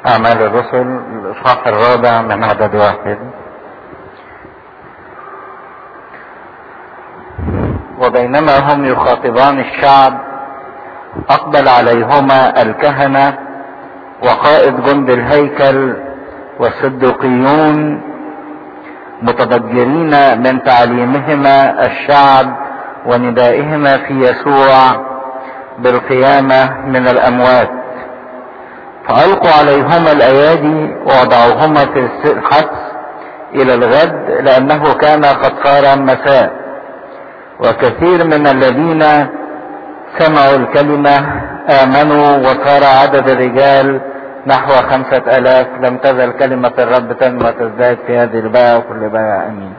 أعمال الرسل الإصحاح الرابع من عدد واحد وبينما هم يخاطبان الشعب أقبل عليهما الكهنة وقائد جند الهيكل والصدوقيون متضجرين من تعليمهما الشعب وندائهما في يسوع بالقيامة من الأموات فألقوا عليهما الأيادي ووضعوهما في الحبس إلى الغد لأنه كان قد صار مساء وكثير من الذين سمعوا الكلمة آمنوا وصار عدد الرجال نحو خمسة آلاف لم تزل كلمة الرب تنمى تزداد في هذه الباعة وكل باعة أمين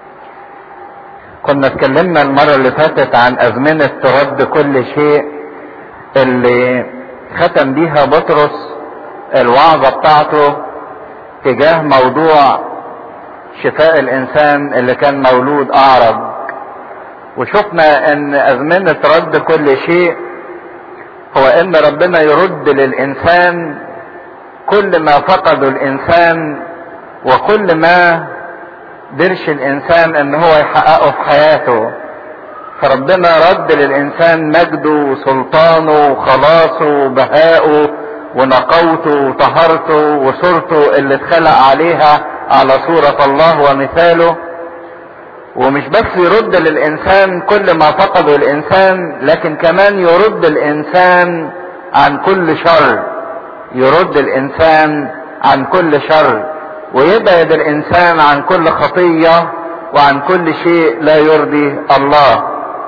كنا اتكلمنا المرة اللي فاتت عن أزمنة ترد كل شيء اللي ختم بيها بطرس الوعظة بتاعته تجاه موضوع شفاء الإنسان اللي كان مولود أعرج وشفنا ان ازمنة رد كل شيء هو ان ربنا يرد للانسان كل ما فقده الانسان وكل ما درش الانسان ان هو يحققه في حياته فربنا رد للانسان مجده وسلطانه وخلاصه وبهائه ونقوته وطهارته وصورته اللي اتخلق عليها على صورة الله ومثاله ومش بس يرد للانسان كل ما فقده الانسان لكن كمان يرد الانسان عن كل شر يرد الانسان عن كل شر ويبعد الانسان عن كل خطيه وعن كل شيء لا يرضي الله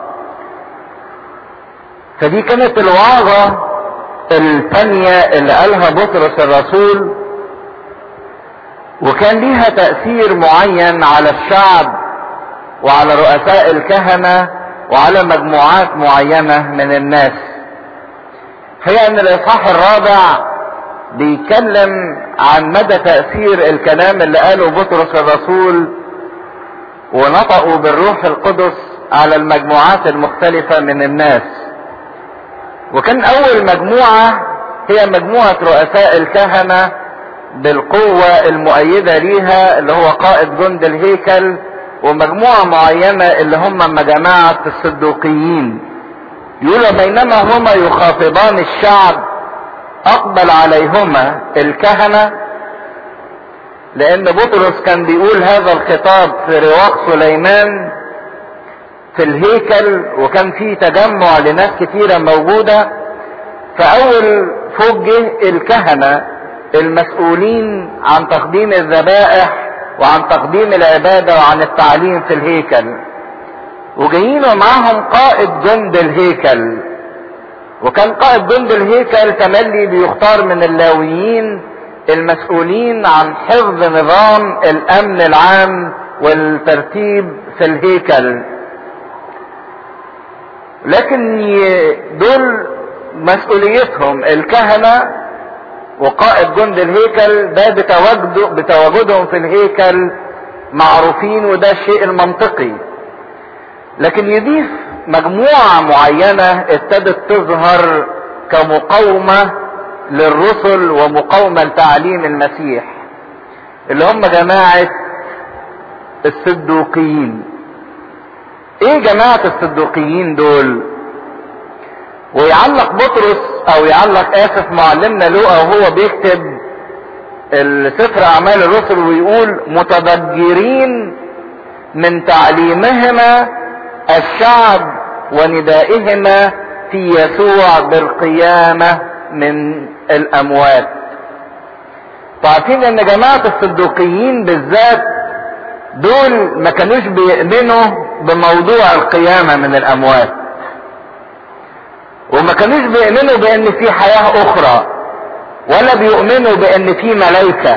فدي كانت الوعظه الثانيه اللي قالها بطرس الرسول وكان ليها تاثير معين على الشعب وعلى رؤساء الكهنة وعلى مجموعات معينة من الناس هي ان الاصحاح الرابع بيتكلم عن مدى تأثير الكلام اللي قاله بطرس الرسول ونطقوا بالروح القدس على المجموعات المختلفة من الناس وكان اول مجموعة هي مجموعة رؤساء الكهنة بالقوة المؤيدة ليها اللي هو قائد جند الهيكل ومجموعة معينة اللي هم جماعة الصدوقيين يقول بينما هما يخاطبان الشعب اقبل عليهما الكهنة لان بطرس كان بيقول هذا الخطاب في رواق سليمان في الهيكل وكان في تجمع لناس كتيرة موجودة فاول فوجه الكهنة المسؤولين عن تقديم الذبائح وعن تقديم العبادة وعن التعليم في الهيكل وجايين ومعاهم قائد جند الهيكل وكان قائد جند الهيكل تملي بيختار من اللاويين المسؤولين عن حفظ نظام الامن العام والترتيب في الهيكل لكن دول مسؤوليتهم الكهنه وقائد جند الهيكل ده بتواجده بتواجدهم في الهيكل معروفين وده الشيء المنطقي لكن يضيف مجموعة معينة ابتدت تظهر كمقاومة للرسل ومقاومة لتعليم المسيح اللي هم جماعة الصدوقيين ايه جماعة الصدوقيين دول ويعلق بطرس او يعلق اسف معلمنا لوقا وهو بيكتب السفر اعمال الرسل ويقول متضجرين من تعليمهما الشعب وندائهما في يسوع بالقيامة من الاموات عارفين ان جماعة الصدوقيين بالذات دول ما كانوش بيؤمنوا بموضوع القيامة من الاموات وما كانوش بيؤمنوا بان في حياة اخرى ولا بيؤمنوا بان في ملائكة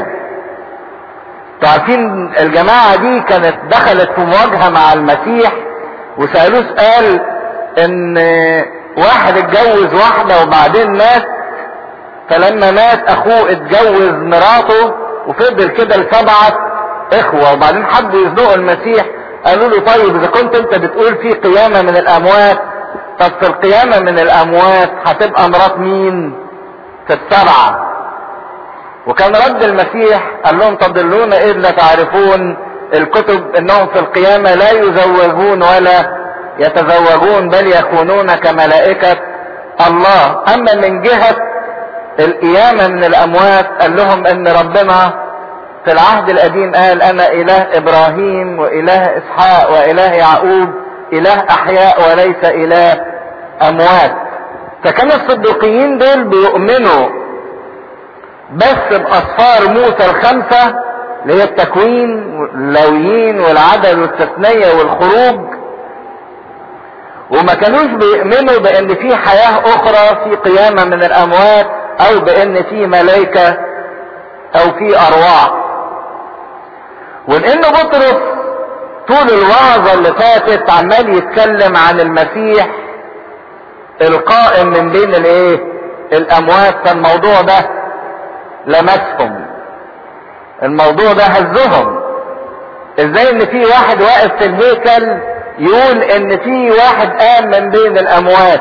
عارفين الجماعة دي كانت دخلت في مواجهة مع المسيح وسألوه سؤال ان واحد اتجوز واحدة وبعدين مات فلما مات اخوه اتجوز مراته وفضل كده لسبعة اخوة وبعدين حبوا يزنقوا المسيح قالوا له طيب اذا كنت انت بتقول في قيامة من الاموات طب في القيامة من الأموات هتبقى مرات مين؟ في السبعة. وكان رد المسيح قال لهم تضلون اذ لا تعرفون الكتب انهم في القيامة لا يزوجون ولا يتزوجون بل يكونون كملائكة الله اما من جهة القيامة من الاموات قال لهم ان ربنا في العهد القديم قال انا اله ابراهيم واله اسحاق واله يعقوب اله احياء وليس اله اموات فكان الصديقيين دول بيؤمنوا بس باسفار موسى الخمسة اللي هي التكوين واللويين والعدد والتثنية والخروج وما كانوش بيؤمنوا بان في حياة اخرى في قيامة من الاموات او بان في ملائكة او في ارواح وان بطرس طول الوعظة اللي فاتت عمال يتكلم عن المسيح القائم من بين الايه الاموات فالموضوع ده لمسهم الموضوع ده هزهم ازاي ان في واحد واقف في الهيكل يقول ان في واحد قام من بين الاموات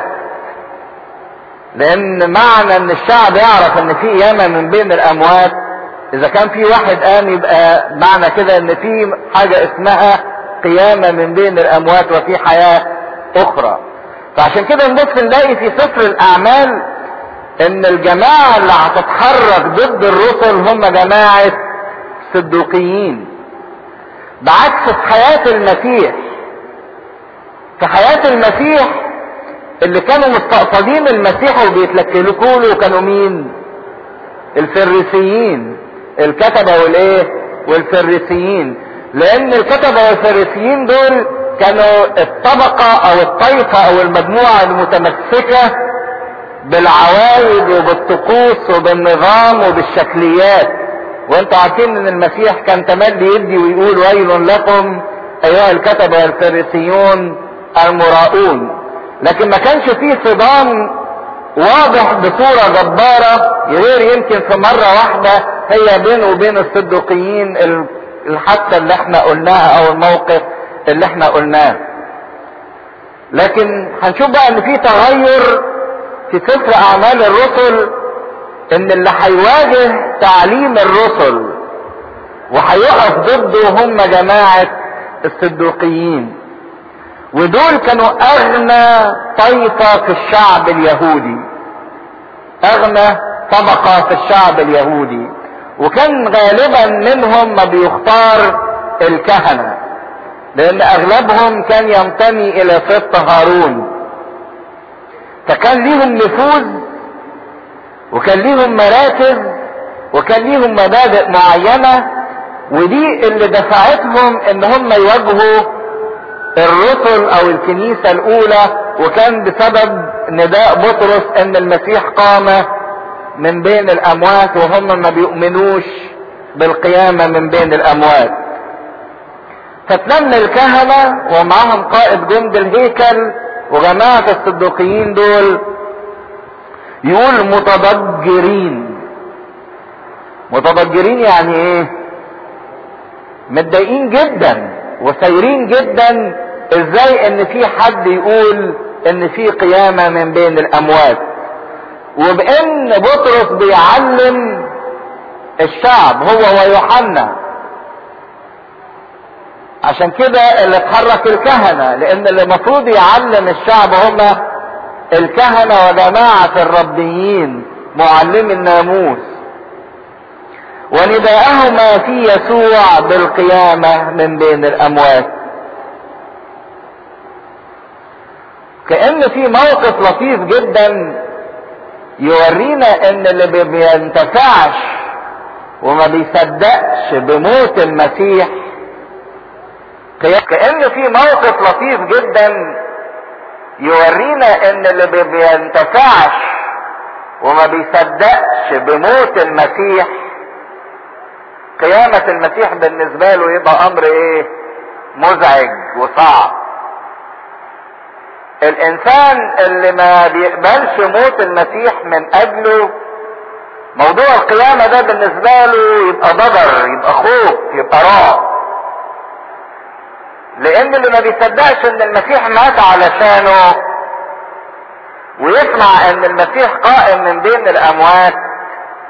لان معنى ان الشعب يعرف ان في قيامه من بين الاموات اذا كان في واحد قام يبقى معنى كده ان في حاجه اسمها قيامه من بين الاموات وفي حياه اخرى فعشان كده نبص نلاقي في سفر الاعمال ان الجماعه اللي هتتحرك ضد الرسل هم جماعه صدوقيين بعكس في حياه المسيح في حياه المسيح اللي كانوا مستقصدين المسيح وبيتلكلكوا له كانوا مين الفريسيين الكتبه والايه والفريسيين لان الكتبه والفريسيين دول كانوا الطبقه او الطائفه او المجموعه المتمسكه بالعوايد وبالطقوس وبالنظام وبالشكليات وانتوا عارفين ان المسيح كان تملي يدي ويقول ويل لكم ايها الكتبه والفريسيون المراؤون لكن ما كانش فيه صدام واضح بصورة جبارة غير يمكن في مرة واحدة هي بينه وبين الصدقيين الحادثة اللي احنا قلناها او الموقف اللي احنا قلناه لكن هنشوف بقى ان في تغير في سفر اعمال الرسل ان اللي هيواجه تعليم الرسل وهيقف ضده هم جماعة الصدوقيين ودول كانوا اغنى طائفة في الشعب اليهودي اغنى طبقة في الشعب اليهودي وكان غالبا منهم ما بيختار الكهنة لان اغلبهم كان ينتمي الى سبط هارون فكان ليهم نفوذ وكان ليهم مراتب وكان ليهم مبادئ معينة ودي اللي دفعتهم ان هم يواجهوا الرسل او الكنيسة الاولى وكان بسبب نداء بطرس ان المسيح قام من بين الاموات وهم ما بيؤمنوش بالقيامة من بين الاموات فتلم الكهنة ومعهم قائد جند الهيكل وجماعة الصدوقيين دول يقول متضجرين متضجرين يعني ايه متضايقين جدا وسايرين جدا ازاي ان في حد يقول ان في قيامة من بين الاموات وبان بطرس بيعلم الشعب هو ويوحنا عشان كده اللي اتحرك الكهنة لان اللي المفروض يعلم الشعب هم الكهنة وجماعة الربيين معلمي الناموس ونداءهما في يسوع بالقيامة من بين الاموات كأن في موقف لطيف جدا يورينا ان اللي بينتفعش وما بيصدقش بموت المسيح كأن في موقف لطيف جدا يورينا ان اللي بينتفعش وما بيصدقش بموت المسيح قيامة المسيح بالنسبة له يبقى امر ايه مزعج وصعب الانسان اللي ما بيقبلش موت المسيح من اجله موضوع القيامة ده بالنسبة له يبقى ضجر يبقى خوف يبقى رعب لان اللي ما بيصدقش ان المسيح مات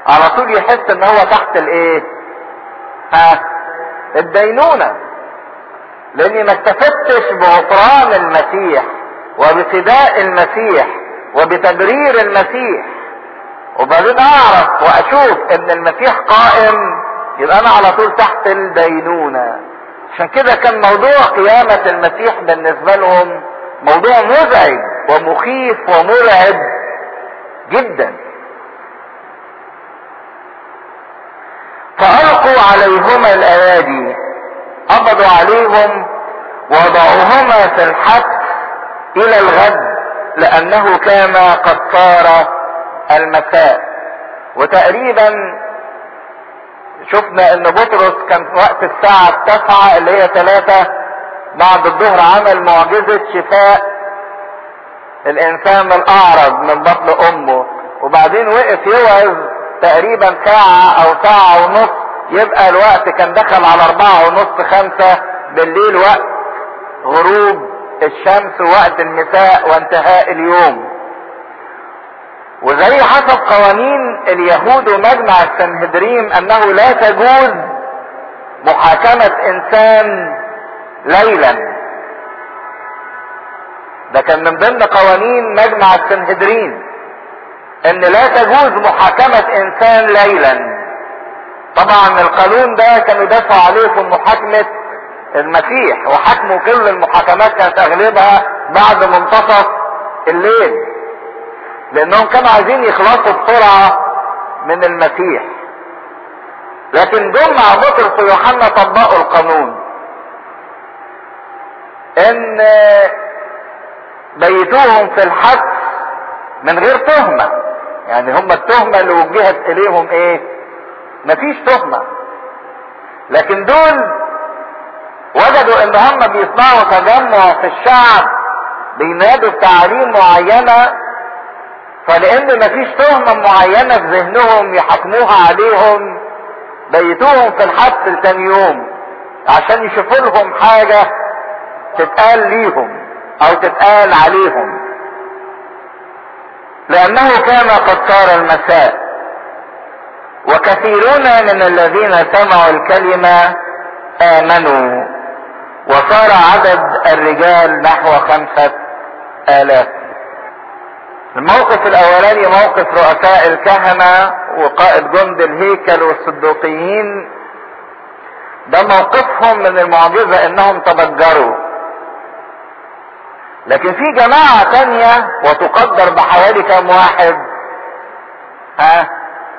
على طول يحس ان هو تحت الايه ها الدينونة لاني ما استفدتش بغفران المسيح وبفداء المسيح وبتبرير المسيح وبعدين اعرف واشوف ان المسيح قائم يبقى انا على طول تحت الدينونة عشان كده كان موضوع قيامة المسيح بالنسبة لهم موضوع مزعج ومخيف ومرعب جدا فألقوا عليهما الأيادي قبضوا عليهم وضعوهما في الحبس إلى الغد لأنه كان قد صار المساء وتقريبا شفنا ان بطرس كان في وقت الساعة التاسعة اللي هي ثلاثة بعد الظهر عمل معجزة شفاء الانسان الاعرج من بطن امه وبعدين وقف يوعظ تقريبا ساعة او ساعة ونص يبقى الوقت كان دخل على اربعة ونص خمسة بالليل وقت غروب الشمس ووقت المساء وانتهاء اليوم وزي حسب قوانين اليهود ومجمع السنهدرين انه لا تجوز محاكمة انسان ليلا ده كان من ضمن قوانين مجمع السنهدرين ان لا تجوز محاكمة انسان ليلا طبعا القانون ده كانوا دافعوا عليه في محاكمة المسيح وحكموا كل المحاكمات كانت اغلبها بعد منتصف الليل لانهم كانوا عايزين يخلصوا بسرعة من المسيح لكن دول مع بطرس ويوحنا طبقوا القانون ان بيتوهم في الحبس من غير تهمة يعني هم التهمة اللي وجهت اليهم ايه مفيش تهمة لكن دول وجدوا ان هم بيصنعوا تجمع في الشعب بينادوا بتعاليم معينة فلان مفيش تهمة معينة في ذهنهم يحكموها عليهم بيتوهم في الحبس لتاني يوم عشان يشوفوا لهم حاجة تتقال ليهم او تتقال عليهم لانه كان قد صار المساء وكثيرون من الذين سمعوا الكلمة امنوا وصار عدد الرجال نحو خمسة الاف الموقف الاولاني موقف رؤساء الكهنة وقائد جند الهيكل والصدوقيين ده موقفهم من المعجزة انهم تبجروا لكن في جماعة تانية وتقدر بحوالي كام واحد ها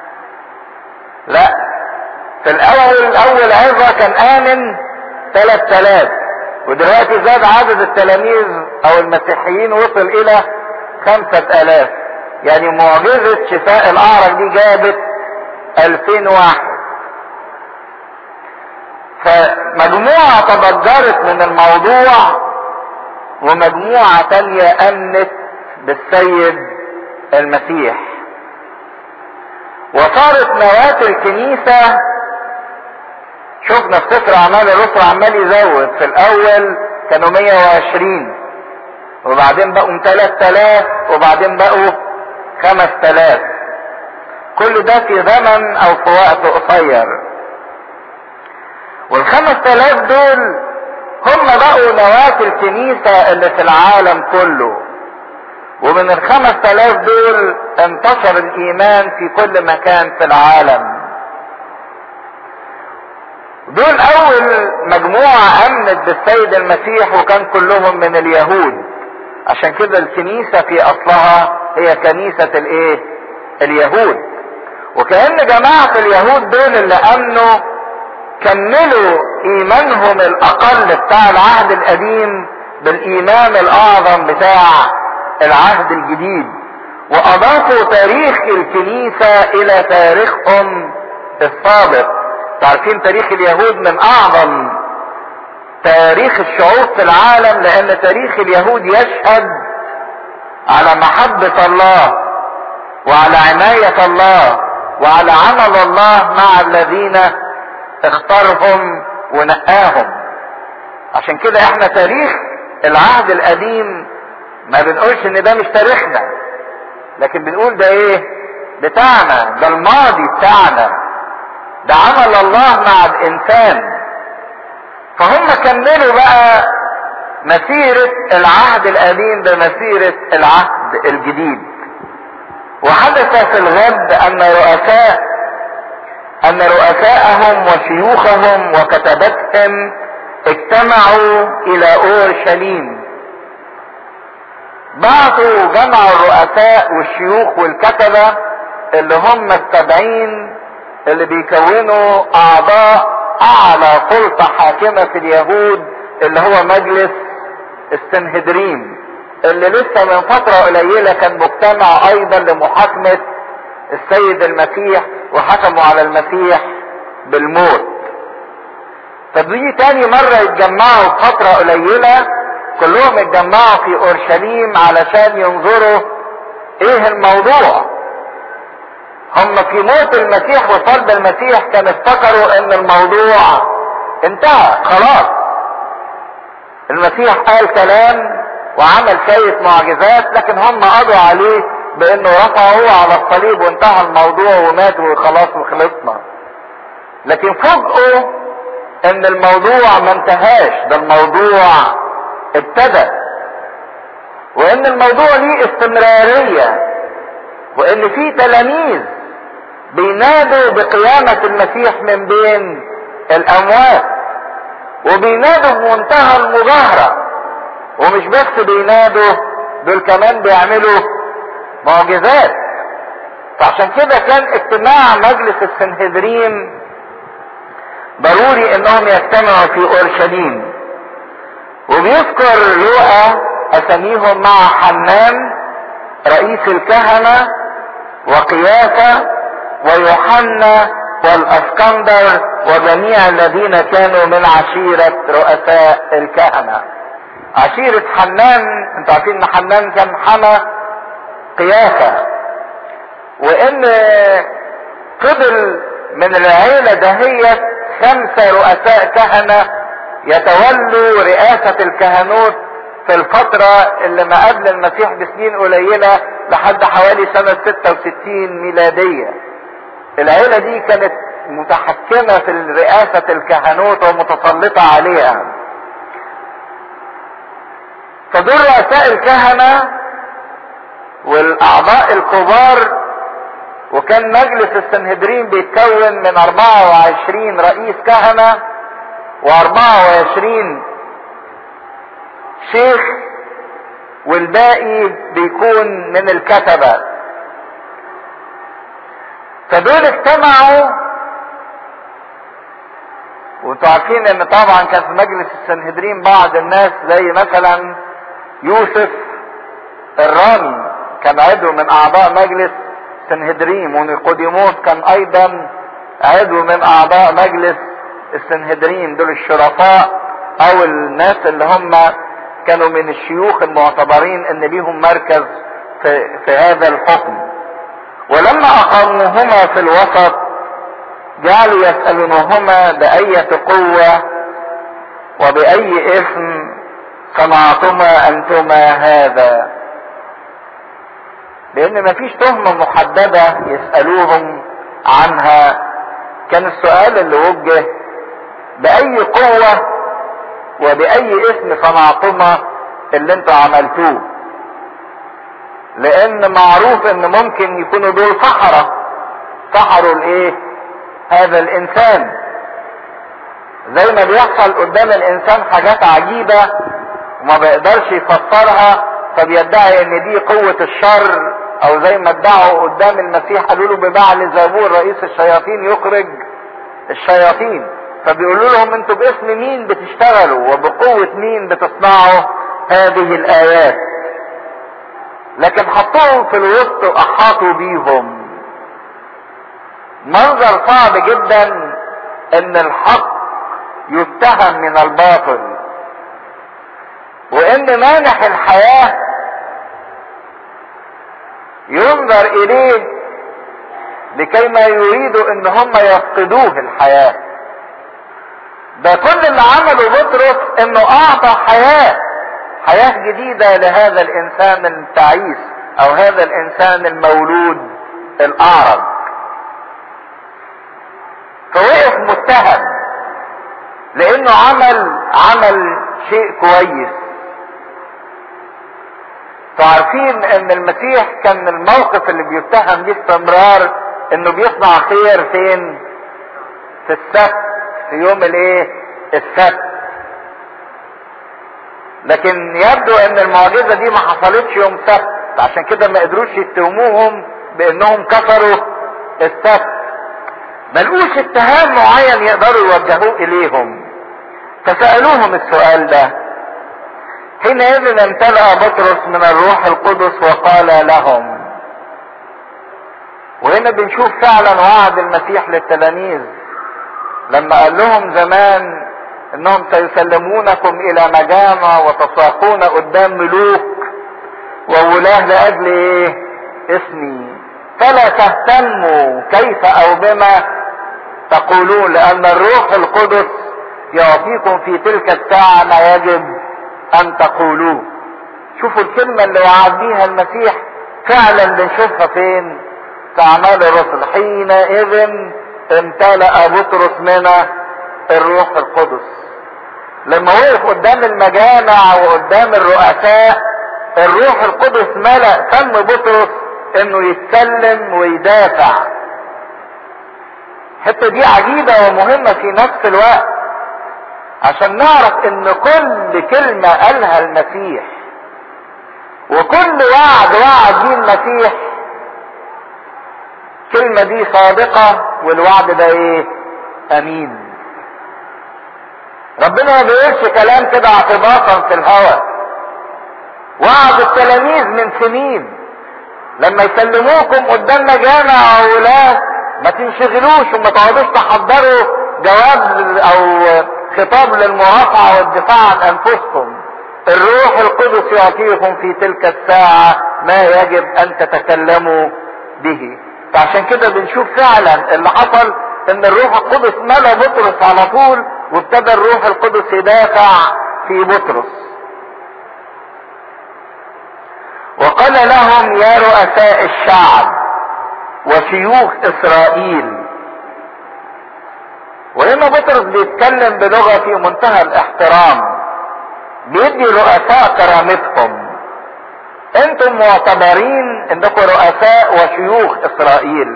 لا في الاول الاول عظة كان امن ثلاث الاف ودلوقتي زاد عدد التلاميذ او المسيحيين وصل الى خمسة الاف يعني معجزة شفاء الاعرج دي جابت الفين واحد فمجموعة تبجرت من الموضوع ومجموعة تانية امنت بالسيد المسيح وصارت نواة الكنيسة شفنا في سفر اعمال الرسل عمال يزود في الاول كانوا 120 وبعدين بقوا 3000 وبعدين بقوا 5000 كل ده في زمن او في وقت قصير وال 5000 دول هم بقوا نواة الكنيسة اللي في العالم كله ومن الخمس تلاف دول انتشر الايمان في كل مكان في العالم دول اول مجموعة امنت بالسيد المسيح وكان كلهم من اليهود عشان كده الكنيسة في اصلها هي كنيسة الايه اليهود وكأن جماعة اليهود دول اللي امنوا كملوا ايمانهم الاقل بتاع العهد القديم بالايمان الاعظم بتاع العهد الجديد واضافوا تاريخ الكنيسة الى تاريخهم السابق تعرفين تاريخ اليهود من اعظم تاريخ الشعوب في العالم لان تاريخ اليهود يشهد على محبة الله وعلى عناية الله وعلى عمل الله مع الذين اختارهم ونقاهم عشان كده احنا تاريخ العهد القديم ما بنقولش ان ده مش تاريخنا لكن بنقول ده ايه بتاعنا ده الماضي بتاعنا ده عمل الله مع الانسان فهم كملوا بقى مسيرة العهد القديم بمسيرة العهد الجديد وحدث في الغد ان رؤساء ان رؤساءهم وشيوخهم وكتبتهم اجتمعوا الى اورشليم بعثوا جمعوا الرؤساء والشيوخ والكتبة اللي هم التابعين اللي بيكونوا اعضاء اعلى سلطة حاكمة في اليهود اللي هو مجلس السنهدريم اللي لسه من فترة قليلة كان مجتمع ايضا لمحاكمة السيد المسيح وحكموا على المسيح بالموت فدي تاني مرة يتجمعوا بفترة قليلة كلهم اتجمعوا في اورشليم علشان ينظروا ايه الموضوع هم في موت المسيح وصلب المسيح كانوا افتكروا ان الموضوع انتهى خلاص المسيح قال كلام وعمل شوية معجزات لكن هم قضوا عليه بانه رفعوه على الصليب وانتهى الموضوع ومات وخلاص وخلصنا لكن فوجئوا ان الموضوع ما انتهاش ده الموضوع ابتدى وان الموضوع ليه استمرارية وان في تلاميذ بينادوا بقيامة المسيح من بين الاموات وبينادوا بمنتهى المظاهرة ومش بس بينادوا دول كمان بيعملوا معجزات فعشان كده كان اجتماع مجلس السنهدرين ضروري انهم يجتمعوا في اورشليم وبيذكر لوقا اساميهم مع حنان رئيس الكهنة وقيافة ويوحنا والاسكندر وجميع الذين كانوا من عشيرة رؤساء الكهنة عشيرة حنان انتوا عارفين ان حنان كان حمى قيافة وان فضل من العيلة دهيت خمسة رؤساء كهنة يتولوا رئاسة الكهنوت في الفترة اللي ما قبل المسيح بسنين قليلة لحد حوالي سنة 66 ميلادية العيلة دي كانت متحكمة في رئاسة الكهنوت ومتسلطة عليها فدول رؤساء الكهنة والاعضاء الكبار وكان مجلس السنهدرين بيتكون من 24 رئيس كهنة و24 شيخ والباقي بيكون من الكتبة فدول اجتمعوا وانتوا عارفين ان طبعا كان في مجلس السنهدرين بعض الناس زي مثلا يوسف الرامي كان عضو من اعضاء مجلس سنهدريم ونيقوديموس كان ايضا عضو من اعضاء مجلس السنهدرين دول الشرفاء او الناس اللي هم كانوا من الشيوخ المعتبرين ان ليهم مركز في, في هذا الحكم ولما اقاموهما في الوسط جعلوا يسألونهما بأية قوة وبأي اسم صنعتما انتما هذا لان مفيش تهمة محددة يسألوهم عنها كان السؤال اللي وجه بأي قوة وبأي اسم صنعتما اللي انتوا عملتوه لان معروف ان ممكن يكونوا دول سحرة سحروا الايه هذا الانسان زي ما بيحصل قدام الانسان حاجات عجيبة وما بيقدرش يفسرها فبيدعي ان دي قوة الشر او زي ما ادعوا قدام المسيح قالوا له ببعل زبور رئيس الشياطين يخرج الشياطين فبيقولوا لهم انتوا باسم مين بتشتغلوا وبقوة مين بتصنعوا هذه الايات لكن حطوهم في الوسط واحاطوا بيهم منظر صعب جدا ان الحق يتهم من الباطل وان مانح الحياة ينظر اليه لكي ما يريدوا ان هم يفقدوه الحياة ده كل اللي عمله بطرس انه اعطى حياة حياة جديدة لهذا الانسان التعيس او هذا الانسان المولود الاعرج فوقف متهم لانه عمل عمل شيء كويس فعارفين ان المسيح كان الموقف اللي بيتهم بيه استمرار انه بيصنع خير فين في السبت في يوم الايه السبت لكن يبدو ان المعجزه دي ما حصلتش يوم سبت عشان كده ما قدروش يتهموهم بانهم كفروا السبت ملقوش اتهام معين يقدروا يوجهوه اليهم فسالوهم السؤال ده حينئذ امتلأ بطرس من الروح القدس وقال لهم وهنا بنشوف فعلا وعد المسيح للتلاميذ لما قال لهم زمان انهم سيسلمونكم الى مجامع وتساقون قدام ملوك وولاه لاجل ايه اسمي فلا تهتموا كيف او بما تقولون لان الروح القدس يعطيكم في تلك الساعة ما يجب ان تقولوه شوفوا الكلمة اللي وعد بيها المسيح فعلا بنشوفها فين في اعمال الرسل حينئذ امتلأ بطرس من الروح القدس لما وقف قدام المجامع وقدام الرؤساء الروح القدس ملأ فم بطرس انه يتكلم ويدافع الحته دي عجيبه ومهمه في نفس الوقت عشان نعرف ان كل كلمه قالها المسيح وكل وعد وعد بيه المسيح الكلمه دي صادقه والوعد ده ايه امين ربنا ما بيقولش كلام كده اعتباطا في الهوى وعد التلاميذ من سنين لما يسلموكم قدام مجامع او ولاه ما تنشغلوش وما تقعدوش تحضروا جواب او خطاب للمرافعة والدفاع عن انفسكم الروح القدس يعطيكم في تلك الساعة ما يجب ان تتكلموا به فعشان كده بنشوف فعلا اللي حصل ان الروح القدس ملا بطرس على طول وابتدى الروح القدس يدافع في بطرس وقال لهم يا رؤساء الشعب وشيوخ اسرائيل وهنا بطرس بيتكلم بلغه في منتهى الاحترام بيدي رؤساء كرامتهم انتم معتبرين انكم رؤساء وشيوخ اسرائيل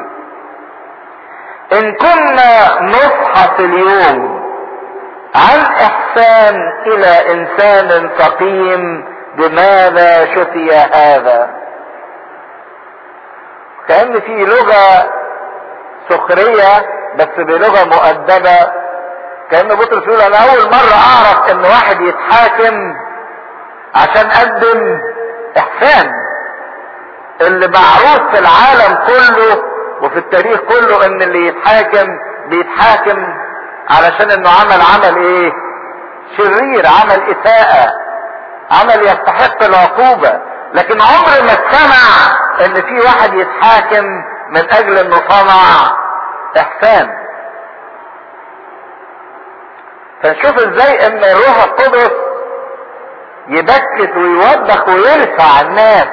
ان كنا نصحى في اليوم عن احسان الى انسان سقيم بماذا شفي هذا كأن في لغة سخرية بس بلغة مؤدبة كأن بطرس يقول انا اول مرة اعرف ان واحد يتحاكم عشان قدم احسان اللي معروف في العالم كله وفي التاريخ كله ان اللي يتحاكم بيتحاكم علشان انه عمل عمل ايه شرير عمل اساءة عمل يستحق العقوبة لكن عمر ما اتسمع ان في واحد يتحاكم من اجل انه صنع احسان فنشوف ازاي ان الروح القدس يبكت ويوبخ ويرفع الناس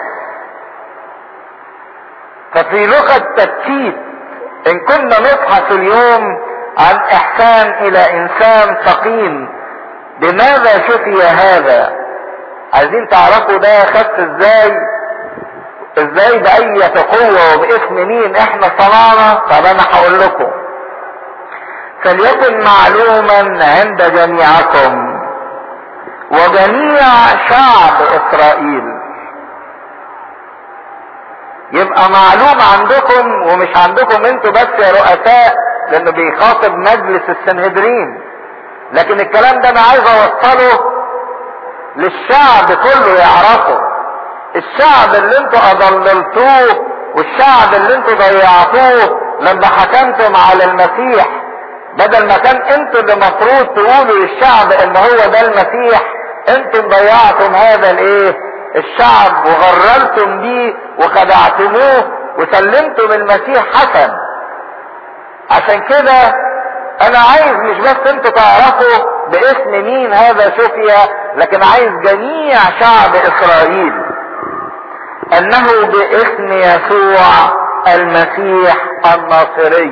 ففي لغة تبكيت ان كنا نبحث اليوم عن احسان الى انسان سقيم بماذا شفي هذا عايزين تعرفوا ده خف ازاي ازاي بأية قوة وباسم مين احنا صنعنا طب انا هقول لكم فليكن معلوما عند جميعكم وجميع شعب اسرائيل يبقى معلوم عندكم ومش عندكم انتوا بس يا رؤساء لانه بيخاطب مجلس السنهدرين لكن الكلام ده انا عايز اوصله للشعب كله يعرفه الشعب اللي انتوا اضللتوه والشعب اللي انتوا ضيعتوه لما حكمتم على المسيح بدل ما كان انتوا اللي مفروض تقولوا للشعب ان هو ده المسيح انتم ضيعتم هذا الايه الشعب وغررتم بيه وخدعتموه وسلمتم المسيح حسن عشان كده انا عايز مش بس انتوا تعرفوا باسم مين هذا شفيا لكن عايز جميع شعب اسرائيل انه باسم يسوع المسيح الناصري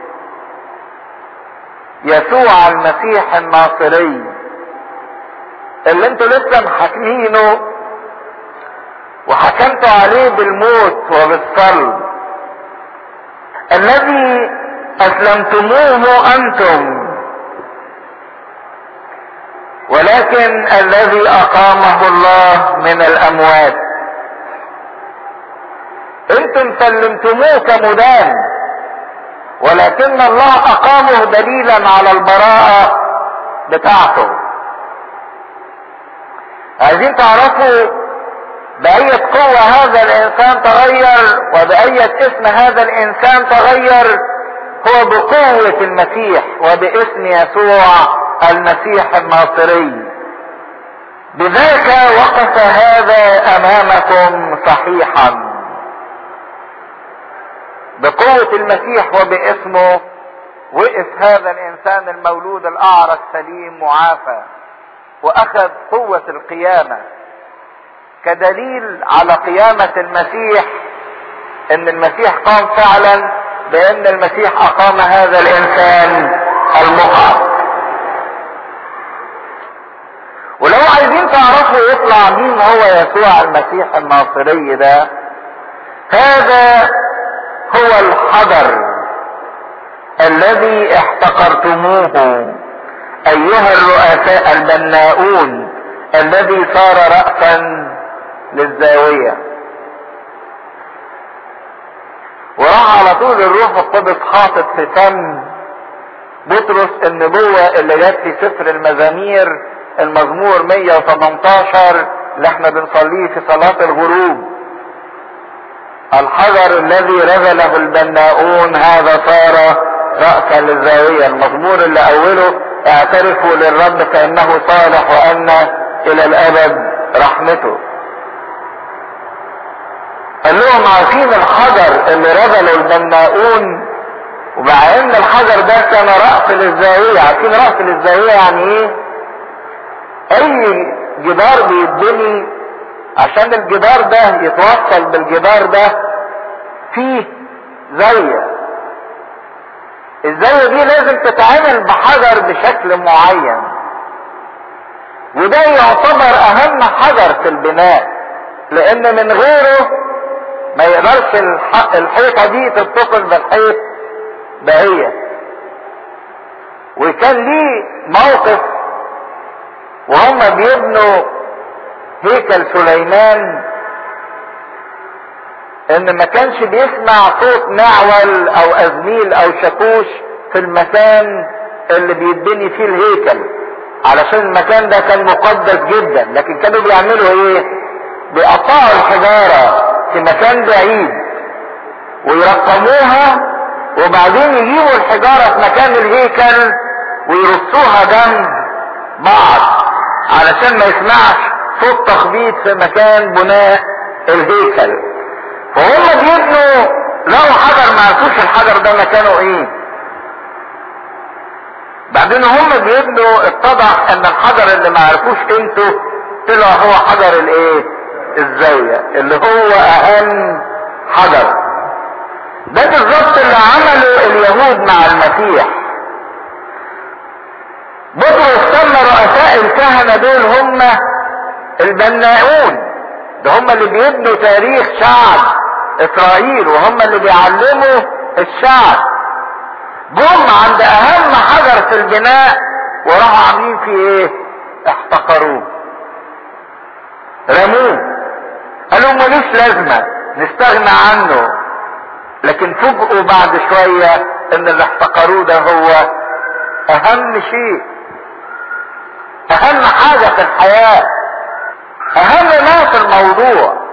يسوع المسيح الناصري اللي انتوا لسه محاكمينه وحكمتوا عليه بالموت وبالصلب الذي اسلمتموه انتم ولكن الذي اقامه الله من الاموات انتم سلمتموه كمدان ولكن الله اقامه دليلا على البراءة بتاعته عايزين تعرفوا بأية قوة هذا الإنسان تغير وبأية اسم هذا الإنسان تغير هو بقوة المسيح وباسم يسوع المسيح الناصري بذاك وقف هذا أمامكم صحيحا بقوة المسيح وباسمه وقف هذا الإنسان المولود الأعرج سليم معافى وأخذ قوة القيامة كدليل على قيامة المسيح ان المسيح قام فعلا بان المسيح اقام هذا الانسان المقعد ولو عايزين تعرفوا يطلع مين هو يسوع المسيح الناصري ده هذا هو الحجر الذي احتقرتموه ايها الرؤساء البناؤون الذي صار رأسا للزاوية وراح على طول الروح القدس حاطط في فم بطرس النبوة اللي جت في سفر المزامير المزمور 118 اللي احنا بنصليه في صلاة الغروب الحجر الذي رذله البناؤون هذا صار رأسا للزاوية المزمور اللي اوله اعترفوا للرب فانه صالح وان الى الابد رحمته قال لهم عارفين الحجر اللي رذله البناؤون ومع ان الحجر ده كان رأس للزاوية عارفين رأس للزاوية يعني ايه اي جدار بيتبني عشان الجدار ده يتوصل بالجدار ده فيه زاوية الزاوية دي لازم تتعمل بحجر بشكل معين وده يعتبر اهم حجر في البناء لان من غيره ما يقدرش الحيطة دي تتصل بالحيط بقية وكان ليه موقف وهم بيبنوا هيكل سليمان ان ما كانش بيسمع صوت نعول او ازميل او شاكوش في المكان اللي بيتبني فيه الهيكل علشان المكان ده كان مقدس جدا لكن كانوا بيعملوا ايه بيقطعوا الحجارة في مكان بعيد ويرقموها وبعدين يجيبوا الحجارة في مكان الهيكل ويرصوها جنب بعض علشان ما يسمعش صوت تخبيط في مكان بناء الهيكل فهم بيبنوا لقوا حجر ما عرفوش الحجر ده مكانه ايه بعدين هم بيبنوا اتضح ان الحجر اللي ما عرفوش قيمته طلع هو حجر الايه الزاوية اللي هو اهم حجر ده بالظبط اللي عمله اليهود مع المسيح بطرس سمى رؤساء الكهنة دول هم البناؤون ده هم اللي بيبنوا تاريخ شعب اسرائيل وهم اللي بيعلموا الشعب جم عند اهم حجر في البناء وراحوا عاملين فيه ايه احتقروه رموه قالوا ملوش لازمة نستغنى عنه لكن فوجئوا بعد شوية ان اللي احتقروه ده هو اهم شيء اهم حاجة في الحياة اهم ما في الموضوع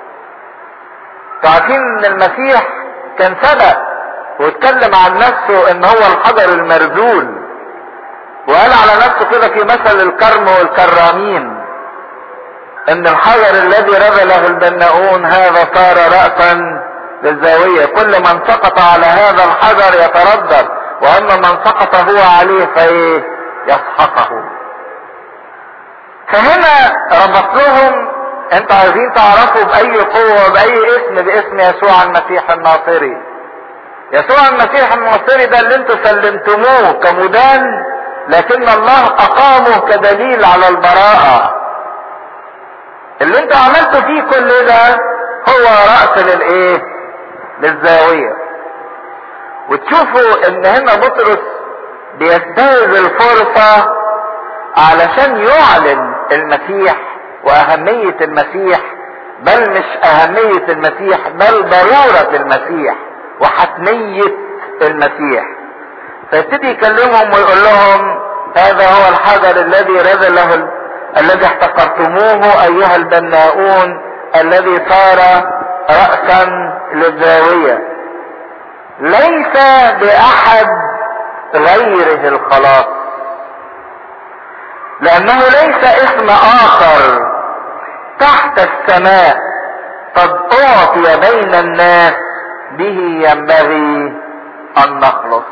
تعرفين ان المسيح كان سبق واتكلم عن نفسه ان هو الحجر المرذول وقال على نفسه كده في مثل الكرم والكرامين ان الحجر الذي رذله البناؤون هذا صار رأسا للزاوية كل من سقط على هذا الحجر يتردد واما من سقط هو عليه فايه يسحقه فهنا ربط لهم انتوا عايزين تعرفوا باي قوة باي اسم باسم يسوع المسيح الناصري يسوع المسيح الناصري ده اللي انتوا سلمتموه كمدان لكن الله اقامه كدليل على البراءة اللي انتوا عملتوا فيه كل ده هو رأس للايه للزاوية وتشوفوا ان هنا بطرس بينتهز الفرصة علشان يعلن المسيح واهمية المسيح بل مش اهمية المسيح بل ضرورة المسيح وحتمية المسيح فيبتدي يكلمهم ويقول لهم هذا هو الحجر الذي رذل له الذي احتقرتموه ايها البناؤون الذي صار رأسا للزاوية ليس بأحد غيره الخلاص لأنه ليس اسم آخر تحت السماء قد أعطي بين الناس به ينبغي أن نخلص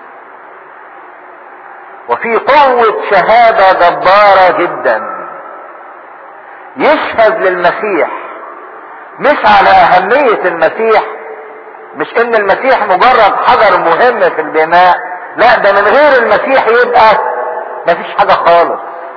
وفي قوة شهادة جبارة جدا يشهد للمسيح مش على أهمية المسيح مش ان المسيح مجرد حجر مهم في البناء لا ده من غير المسيح يبقى مفيش حاجة خالص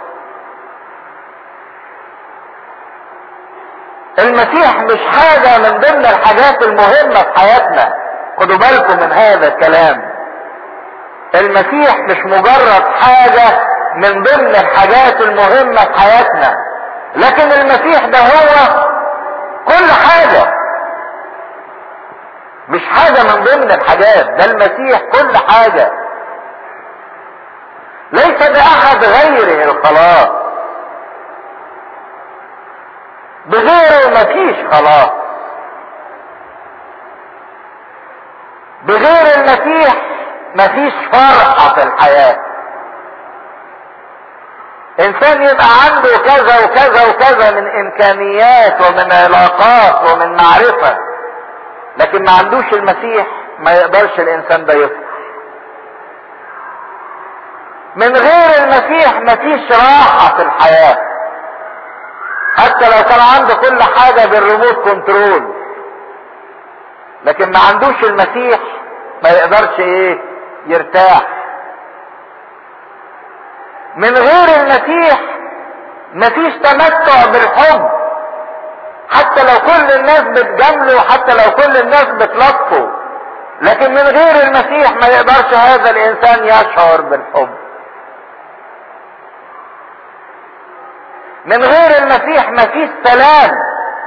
المسيح مش حاجة من ضمن الحاجات المهمة في حياتنا خدوا بالكم من هذا الكلام المسيح مش مجرد حاجة من ضمن الحاجات المهمة في حياتنا لكن المسيح ده هو كل حاجة مش حاجة من ضمن الحاجات ده المسيح كل حاجة ليس بأحد غيره الخلاص بغيره مفيش خلاص بغير المسيح مفيش فرحة في الحياة انسان يبقى عنده كذا وكذا وكذا من امكانيات ومن علاقات ومن معرفة لكن ما عندوش المسيح ما يقدرش الانسان ده يفرح من غير المسيح مفيش راحة في الحياة حتى لو كان عنده كل حاجة بالريموت كنترول لكن ما عندوش المسيح ما يقدرش ايه يرتاح من غير المسيح مفيش تمتع بالحب حتى لو كل الناس بتجامله حتى لو كل الناس بتلطفه لكن من غير المسيح ما يقدرش هذا الانسان يشعر بالحب من غير المسيح مفيش سلام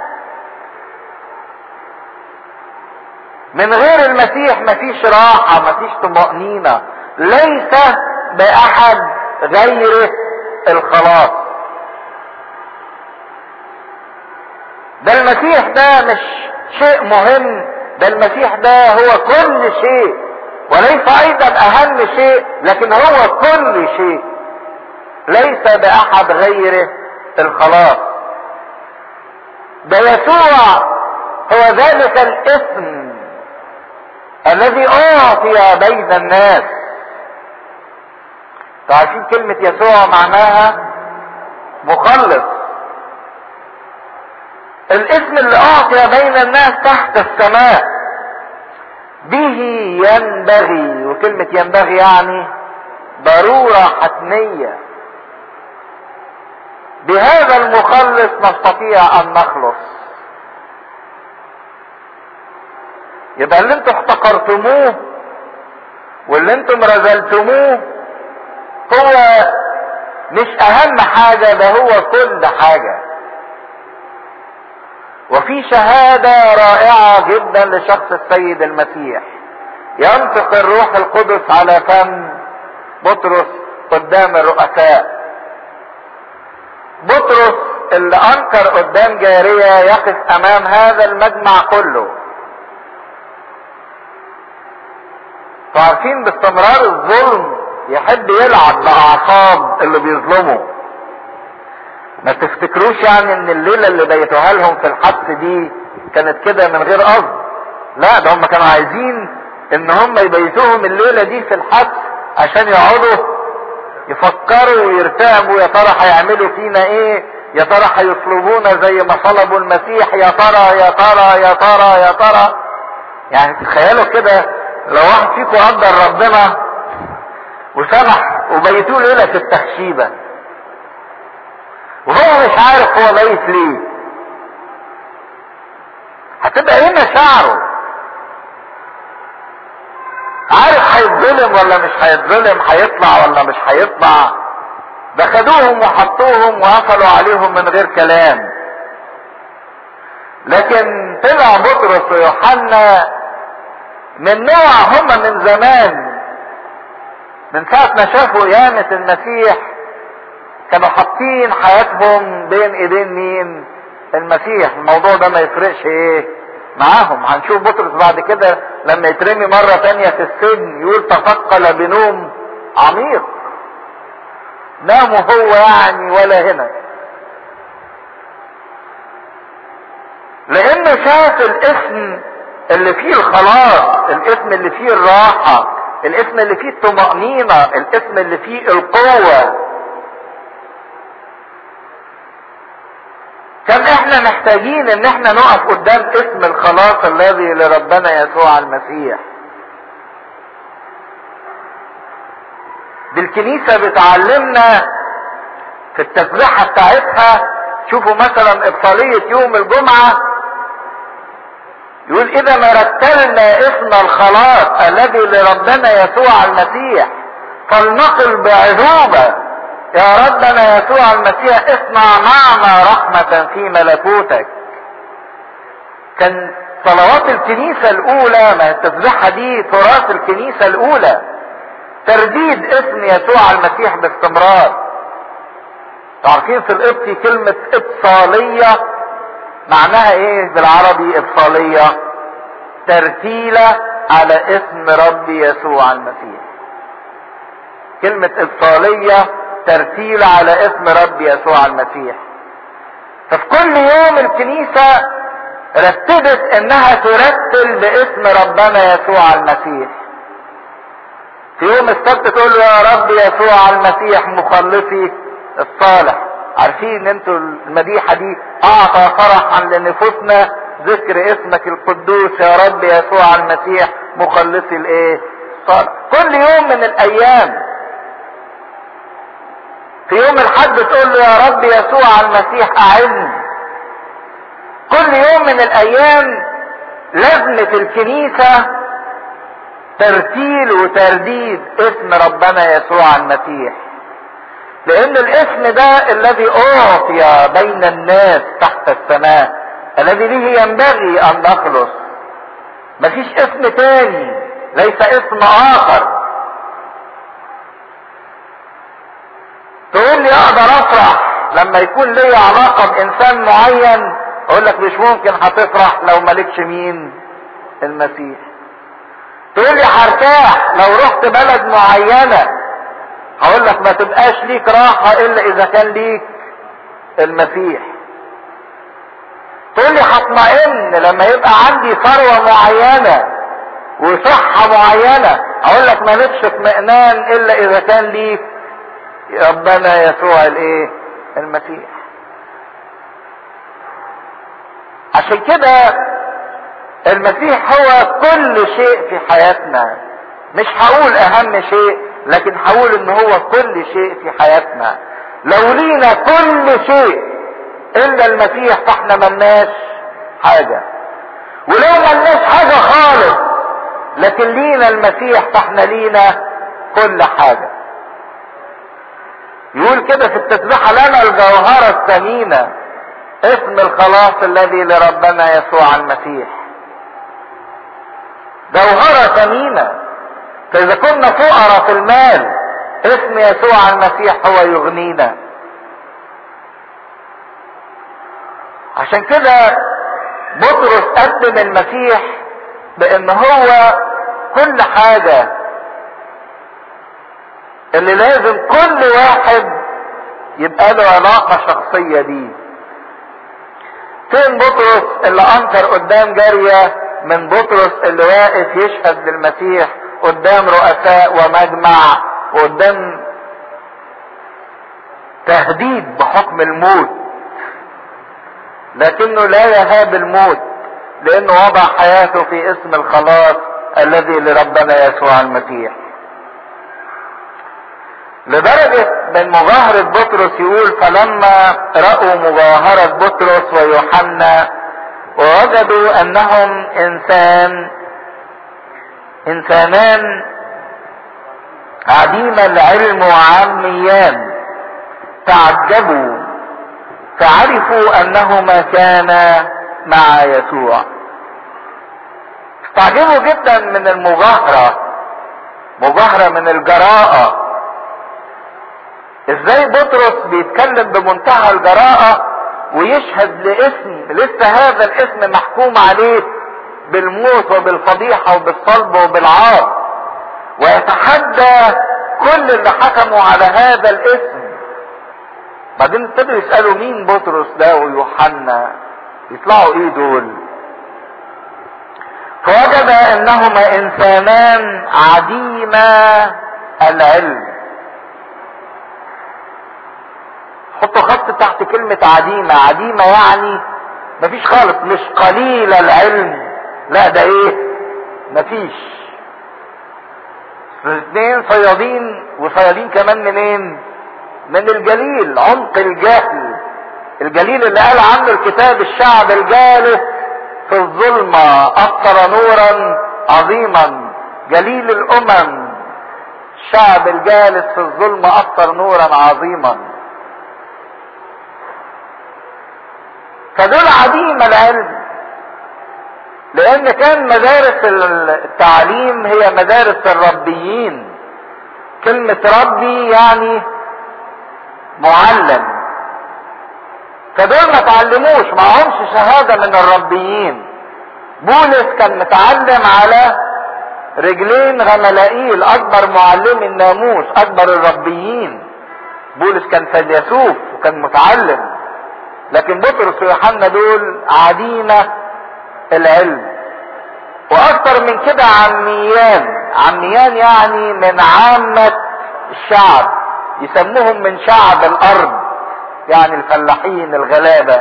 من غير المسيح مفيش راحة مفيش طمأنينة ليس بأحد غيره الخلاص ده المسيح ده مش شيء مهم ده المسيح ده هو كل شيء وليس ايضا اهم شيء لكن هو كل شيء ليس باحد غيره الخلاص ده يسوع هو ذلك الاسم الذي اعطي بين الناس عارفين كلمة يسوع معناها مخلص الاسم اللي اعطي بين الناس تحت السماء به ينبغي وكلمة ينبغي يعني ضرورة حتمية بهذا المخلص نستطيع ان نخلص يبقى اللي انتوا احتقرتموه واللي انتم رذلتموه هو مش اهم حاجة ده هو كل حاجة وفي شهادة رائعة جدا لشخص السيد المسيح ينطق الروح القدس على فم بطرس قدام الرؤساء بطرس اللي انكر قدام جارية يقف امام هذا المجمع كله فعارفين باستمرار الظلم يحب يلعب باعصاب اللي بيظلموا ما تفتكروش يعني ان الليلة اللي بيتوها لهم في الحبس دي كانت كده من غير قصد لا ده هم كانوا عايزين ان هم يبيتوهم الليلة دي في الحبس عشان يقعدوا يفكروا ويرتعبوا يا ترى هيعملوا فينا ايه يا ترى هيصلبونا زي ما صلبوا المسيح يا ترى يا ترى يا ترى يا ترى يعني تخيلوا كده لو واحد فيكم قدر ربنا وسمح وبيتوه ليله في التخشيبه وهو مش عارف هو ميت ليه هتبقى ايه مشاعره عارف هيتظلم ولا مش هيتظلم هيطلع ولا مش هيطلع ده خدوهم وحطوهم وقفلوا عليهم من غير كلام لكن طلع بطرس ويوحنا من نوع هم من زمان من ساعة ما شافوا قيامة المسيح كانوا حاطين حياتهم بين ايدين مين المسيح الموضوع ده ما يفرقش ايه معاهم هنشوف بطرس بعد كده لما يترمي مرة تانية في السجن يقول تثقل بنوم عميق نام هو يعني ولا هنا لانه شاف الاسم اللي فيه الخلاص الاسم اللي فيه الراحة الاسم اللي فيه الطمأنينة الاسم اللي فيه القوة كم احنا محتاجين ان احنا نقف قدام اسم الخلاص الذي لربنا يسوع المسيح دي الكنيسة بتعلمنا في التسبيحة بتاعتها شوفوا مثلا ابطالية يوم الجمعة يقول اذا ما رتلنا اسم الخلاص الذي لربنا يسوع المسيح فلنقل بعذوبة يا ربنا يسوع المسيح اصنع معنا رحمة في ملكوتك كان صلوات الكنيسة الاولى ما التسبيحة دي تراث الكنيسة الاولى ترديد اسم يسوع المسيح باستمرار عارفين في القبطي كلمة ابصالية معناها ايه بالعربي ابصالية ترتيلة على اسم ربي يسوع المسيح كلمة ابصالية ترتيل على اسم ربي يسوع المسيح ففي كل يوم الكنيسة رتبت انها ترتل باسم ربنا يسوع المسيح في يوم السبت تقول له يا رب يسوع المسيح مخلصي الصالح عارفين انتوا المديحة دي اعطى فرحا لنفوسنا ذكر اسمك القدوس يا رب يسوع المسيح مخلصي الايه الصالح كل يوم من الايام في يوم الحد تقول له يا رب يسوع المسيح اعني كل يوم من الايام لازمة الكنيسة ترتيل وترديد اسم ربنا يسوع المسيح لان الاسم ده الذي اعطي بين الناس تحت السماء الذي به ينبغي ان نخلص مفيش اسم تاني ليس اسم اخر تقول لي اقدر افرح لما يكون لي علاقة بانسان معين اقول لك مش ممكن هتفرح لو مالكش مين المسيح تقول لي هرتاح لو رحت بلد معينة هقول لك ما تبقاش ليك راحة الا اذا كان ليك المسيح تقول لي هطمئن لما يبقى عندي ثروة معينة وصحة معينة اقول لك مالكش اطمئنان الا اذا كان ليك ربنا يسوع الايه المسيح عشان كده المسيح هو كل شيء في حياتنا مش هقول اهم شيء لكن هقول ان هو كل شيء في حياتنا لو لينا كل شيء الا المسيح فاحنا ملناش حاجة ولو ملناش حاجة خالص لكن لينا المسيح فاحنا لينا كل حاجة يقول كده في التسبيحة لنا الجوهرة الثمينة اسم الخلاص الذي لربنا يسوع المسيح جوهرة ثمينة فإذا كنا فقراء في المال اسم يسوع المسيح هو يغنينا عشان كده بطرس قدم المسيح بان هو كل حاجة اللي لازم كل واحد يبقى له علاقة شخصية بيه فين بطرس اللي انكر قدام جارية من بطرس اللي واقف يشهد للمسيح قدام رؤساء ومجمع وقدام تهديد بحكم الموت لكنه لا يهاب الموت لانه وضع حياته في اسم الخلاص الذي لربنا يسوع المسيح لدرجة من مجاهرة بطرس يقول فلما رأوا مجاهرة بطرس ويوحنا ووجدوا انهم انسان انسانان عديم العلم وعاميان تعجبوا فعرفوا انهما كانا مع يسوع استعجبوا جدا من المجاهرة مجاهرة من الجراءة ازاي بطرس بيتكلم بمنتهى الجراءة ويشهد لاسم لسه هذا الاسم محكوم عليه بالموت وبالفضيحة وبالصلب وبالعار ويتحدى كل اللي حكموا على هذا الاسم بعدين ابتدوا يسألوا مين بطرس ده ويوحنا يطلعوا ايه دول فوجد انهما انسانان عديما العلم حطوا خط تحت كلمة عديمة عديمة يعني مفيش خالص مش قليل العلم لا ده ايه مفيش الاثنين صيادين وصيادين كمان منين من الجليل عمق الجهل الجليل اللي قال عنه الكتاب الشعب الجالس في الظلمة أبصر نورا عظيما جليل الأمم الشعب الجالس في الظلمة أبصر نورا عظيما فدول عديم العلم لان كان مدارس التعليم هي مدارس الربيين كلمة ربي يعني معلم فدول ما تعلموش معهمش شهادة من الربيين بولس كان متعلم على رجلين غملائيل اكبر معلم الناموس اكبر الربيين بولس كان فيلسوف وكان متعلم لكن بطرس ويوحنا دول عديمة العلم واكثر من كده عميان عميان يعني من عامة الشعب يسموهم من شعب الارض يعني الفلاحين الغلابة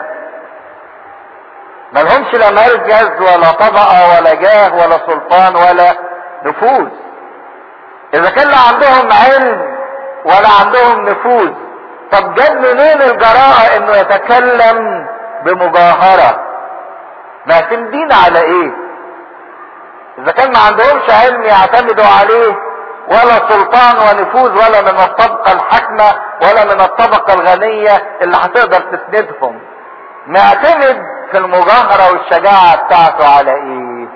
ملهمش لا مركز ولا طبقة ولا جاه ولا سلطان ولا نفوذ اذا كان لا عندهم علم ولا عندهم نفوذ طب جاب منين الجراءة انه يتكلم بمجاهرة معتمدين على ايه اذا كان ما عندهمش علم يعتمدوا عليه ولا سلطان ونفوذ ولا من الطبقة الحاكمة ولا من الطبقة الغنية اللي هتقدر تسندهم معتمد في المجاهرة والشجاعة بتاعته على ايه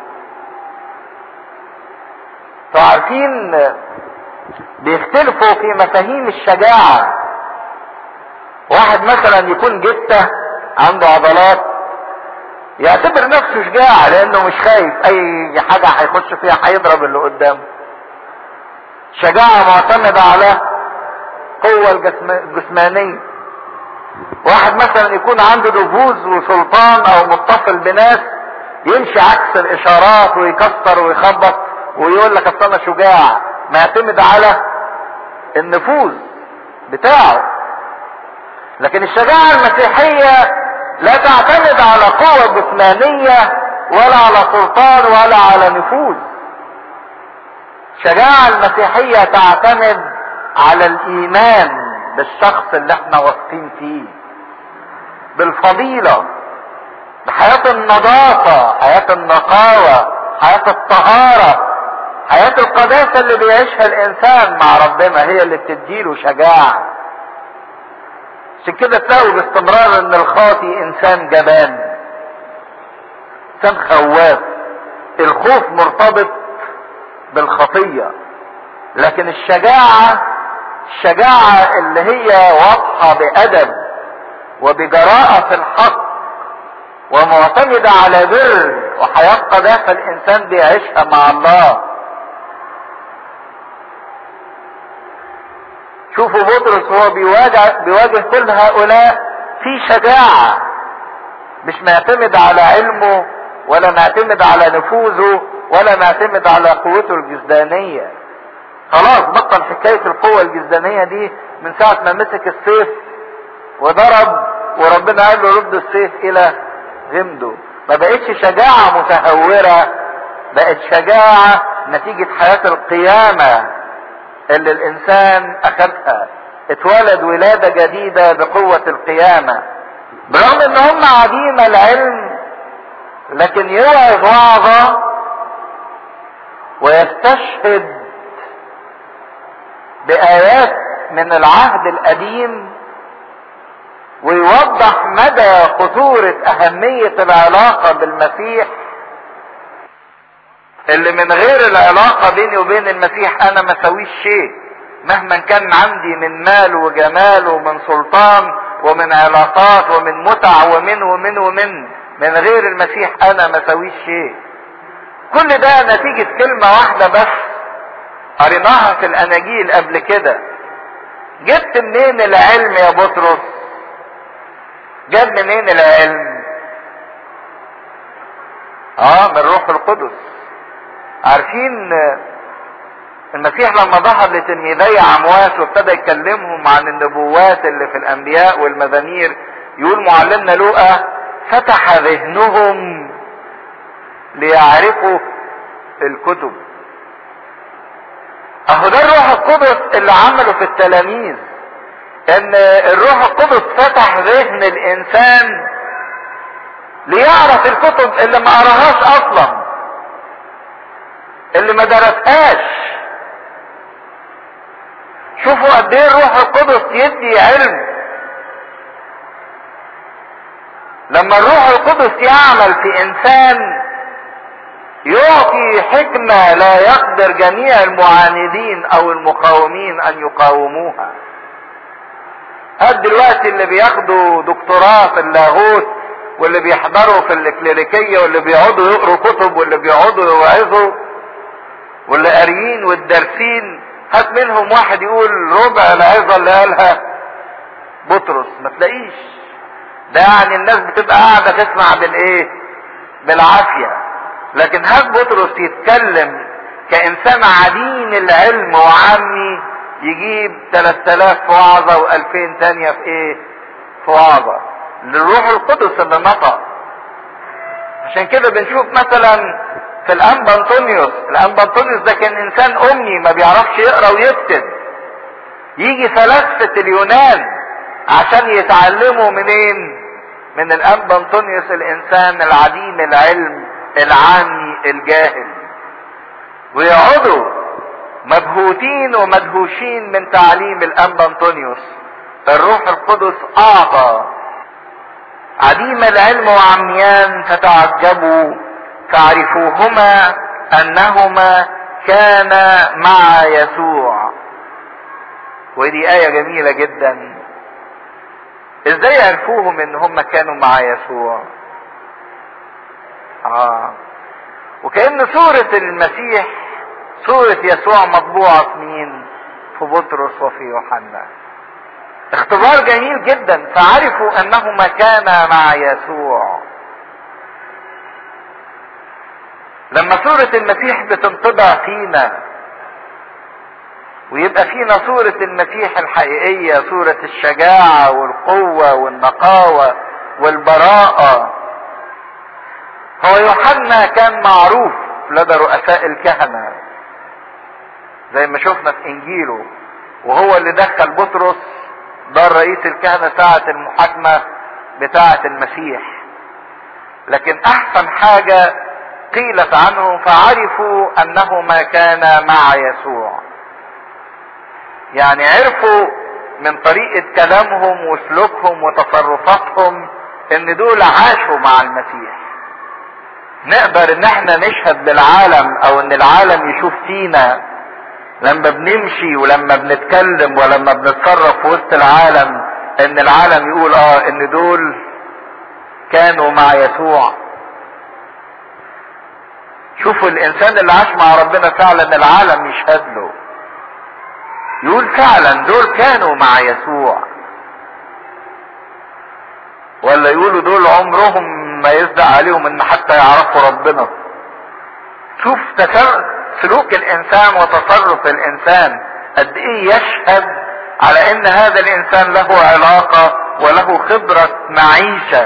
فعارفين بيختلفوا في مفاهيم الشجاعة واحد مثلا يكون جتة عنده عضلات يعتبر نفسه شجاع لانه مش خايف اي حاجة هيخش فيها هيضرب اللي قدامه شجاعة معتمدة على قوة الجسمانية واحد مثلا يكون عنده نفوذ وسلطان او متصل بناس يمشي عكس الاشارات ويكسر ويخبط ويقول لك اصل انا شجاع معتمد على النفوذ بتاعه لكن الشجاعة المسيحية لا تعتمد على قوة جسمانية ولا على سلطان ولا على نفوذ الشجاعة المسيحية تعتمد على الإيمان بالشخص اللي احنا واثقين فيه بالفضيلة بحياة النظافة حياة النقاوة حياة الطهارة حياة القداسة اللي بيعيشها الإنسان مع ربنا هي اللي بتديله شجاعة عشان كده تلاقوا باستمرار ان الخاطي انسان جبان انسان خواف الخوف مرتبط بالخطية لكن الشجاعة الشجاعة اللي هي واضحة بأدب وبجراءة في الحق ومعتمدة على بر وحياة قداسة الإنسان بيعيشها مع الله شوفوا بطرس هو بيواجه, بيواجه كل هؤلاء في شجاعة مش معتمد على علمه ولا معتمد على نفوذه ولا معتمد على قوته الجسدانية خلاص بطل حكاية القوة الجسدانية دي من ساعة ما مسك السيف وضرب وربنا قال له رد السيف الى غمدوا ما بقتش شجاعة متهورة بقت شجاعة نتيجة حياة القيامة اللي الانسان اخذها اتولد ولادة جديدة بقوة القيامة برغم ان هم عديم العلم لكن يوعظ وعظة ويستشهد بآيات من العهد القديم ويوضح مدى خطورة أهمية العلاقة بالمسيح اللي من غير العلاقة بيني وبين المسيح أنا ما سويش شيء مهما كان عندي من مال وجمال ومن سلطان ومن علاقات ومن متع ومن ومن ومن من غير المسيح أنا ما سويش شيء كل ده نتيجة كلمة واحدة بس قريناها في الأناجيل قبل كده جبت منين العلم يا بطرس جاب منين العلم اه من روح القدس عارفين المسيح لما ظهر لتلميذي عمواس وابتدى يكلمهم عن النبوات اللي في الانبياء والمزامير يقول معلمنا لوقا فتح ذهنهم ليعرفوا الكتب اهو ده الروح القدس اللي عمله في التلاميذ ان الروح القدس فتح ذهن الانسان ليعرف الكتب اللي ما قراهاش اصلا اللي ما درسهاش شوفوا قد ايه الروح القدس يدي علم لما الروح القدس يعمل في انسان يعطي حكمة لا يقدر جميع المعاندين او المقاومين ان يقاوموها هاد دلوقتي اللي بياخدوا دكتوراه في اللاهوت واللي بيحضروا في الكليريكية واللي بيقعدوا يقروا كتب واللي بيقعدوا يوعظوا واللي قاريين والدارسين هات منهم واحد يقول ربع العظة اللي قالها بطرس ما تلاقيش ده يعني الناس بتبقى قاعدة تسمع بالايه بالعافية لكن هات بطرس يتكلم كإنسان عديم العلم وعمي يجيب 3000 في وعظة و2000 تانية في ايه في وعظة للروح القدس اللي نطق عشان كده بنشوف مثلا في الانبا انطونيوس الانبا انطونيوس ده كان انسان امي ما بيعرفش يقرا ويكتب يجي فلاسفة اليونان عشان يتعلموا منين من الانبا انطونيوس الانسان العديم العلم العامي الجاهل ويقعدوا مبهوتين ومدهوشين من تعليم الانبا انطونيوس الروح القدس اعطى عديم العلم وعميان فتعجبوا تعرفوهما انهما كانا مع يسوع ودي آية جميلة جدا ازاي عرفوهم ان هم كانوا مع يسوع اه وكأن صورة المسيح صورة يسوع مطبوعة في مين في بطرس وفي يوحنا اختبار جميل جدا فعرفوا انهما كانا مع يسوع لما صورة المسيح بتنطبع فينا ويبقى فينا صورة المسيح الحقيقية صورة الشجاعة والقوة والنقاوة والبراءة هو يوحنا كان معروف لدى رؤساء الكهنة زي ما شفنا في انجيله وهو اللي دخل بطرس دار رئيس الكهنة ساعة المحاكمة بتاعة المسيح لكن احسن حاجة قيلت عنهم فعرفوا انهما كانا مع يسوع يعني عرفوا من طريقة كلامهم وسلوكهم وتصرفاتهم ان دول عاشوا مع المسيح نقدر ان احنا نشهد للعالم او ان العالم يشوف فينا لما بنمشي ولما بنتكلم ولما بنتصرف في وسط العالم ان العالم يقول اه ان دول كانوا مع يسوع شوفوا الانسان اللي عاش مع ربنا فعلا العالم يشهد له يقول فعلا دول كانوا مع يسوع ولا يقولوا دول عمرهم ما يصدق عليهم ان حتى يعرفوا ربنا شوف سلوك الانسان وتصرف الانسان قد ايه يشهد على ان هذا الانسان له علاقة وله خبرة معيشة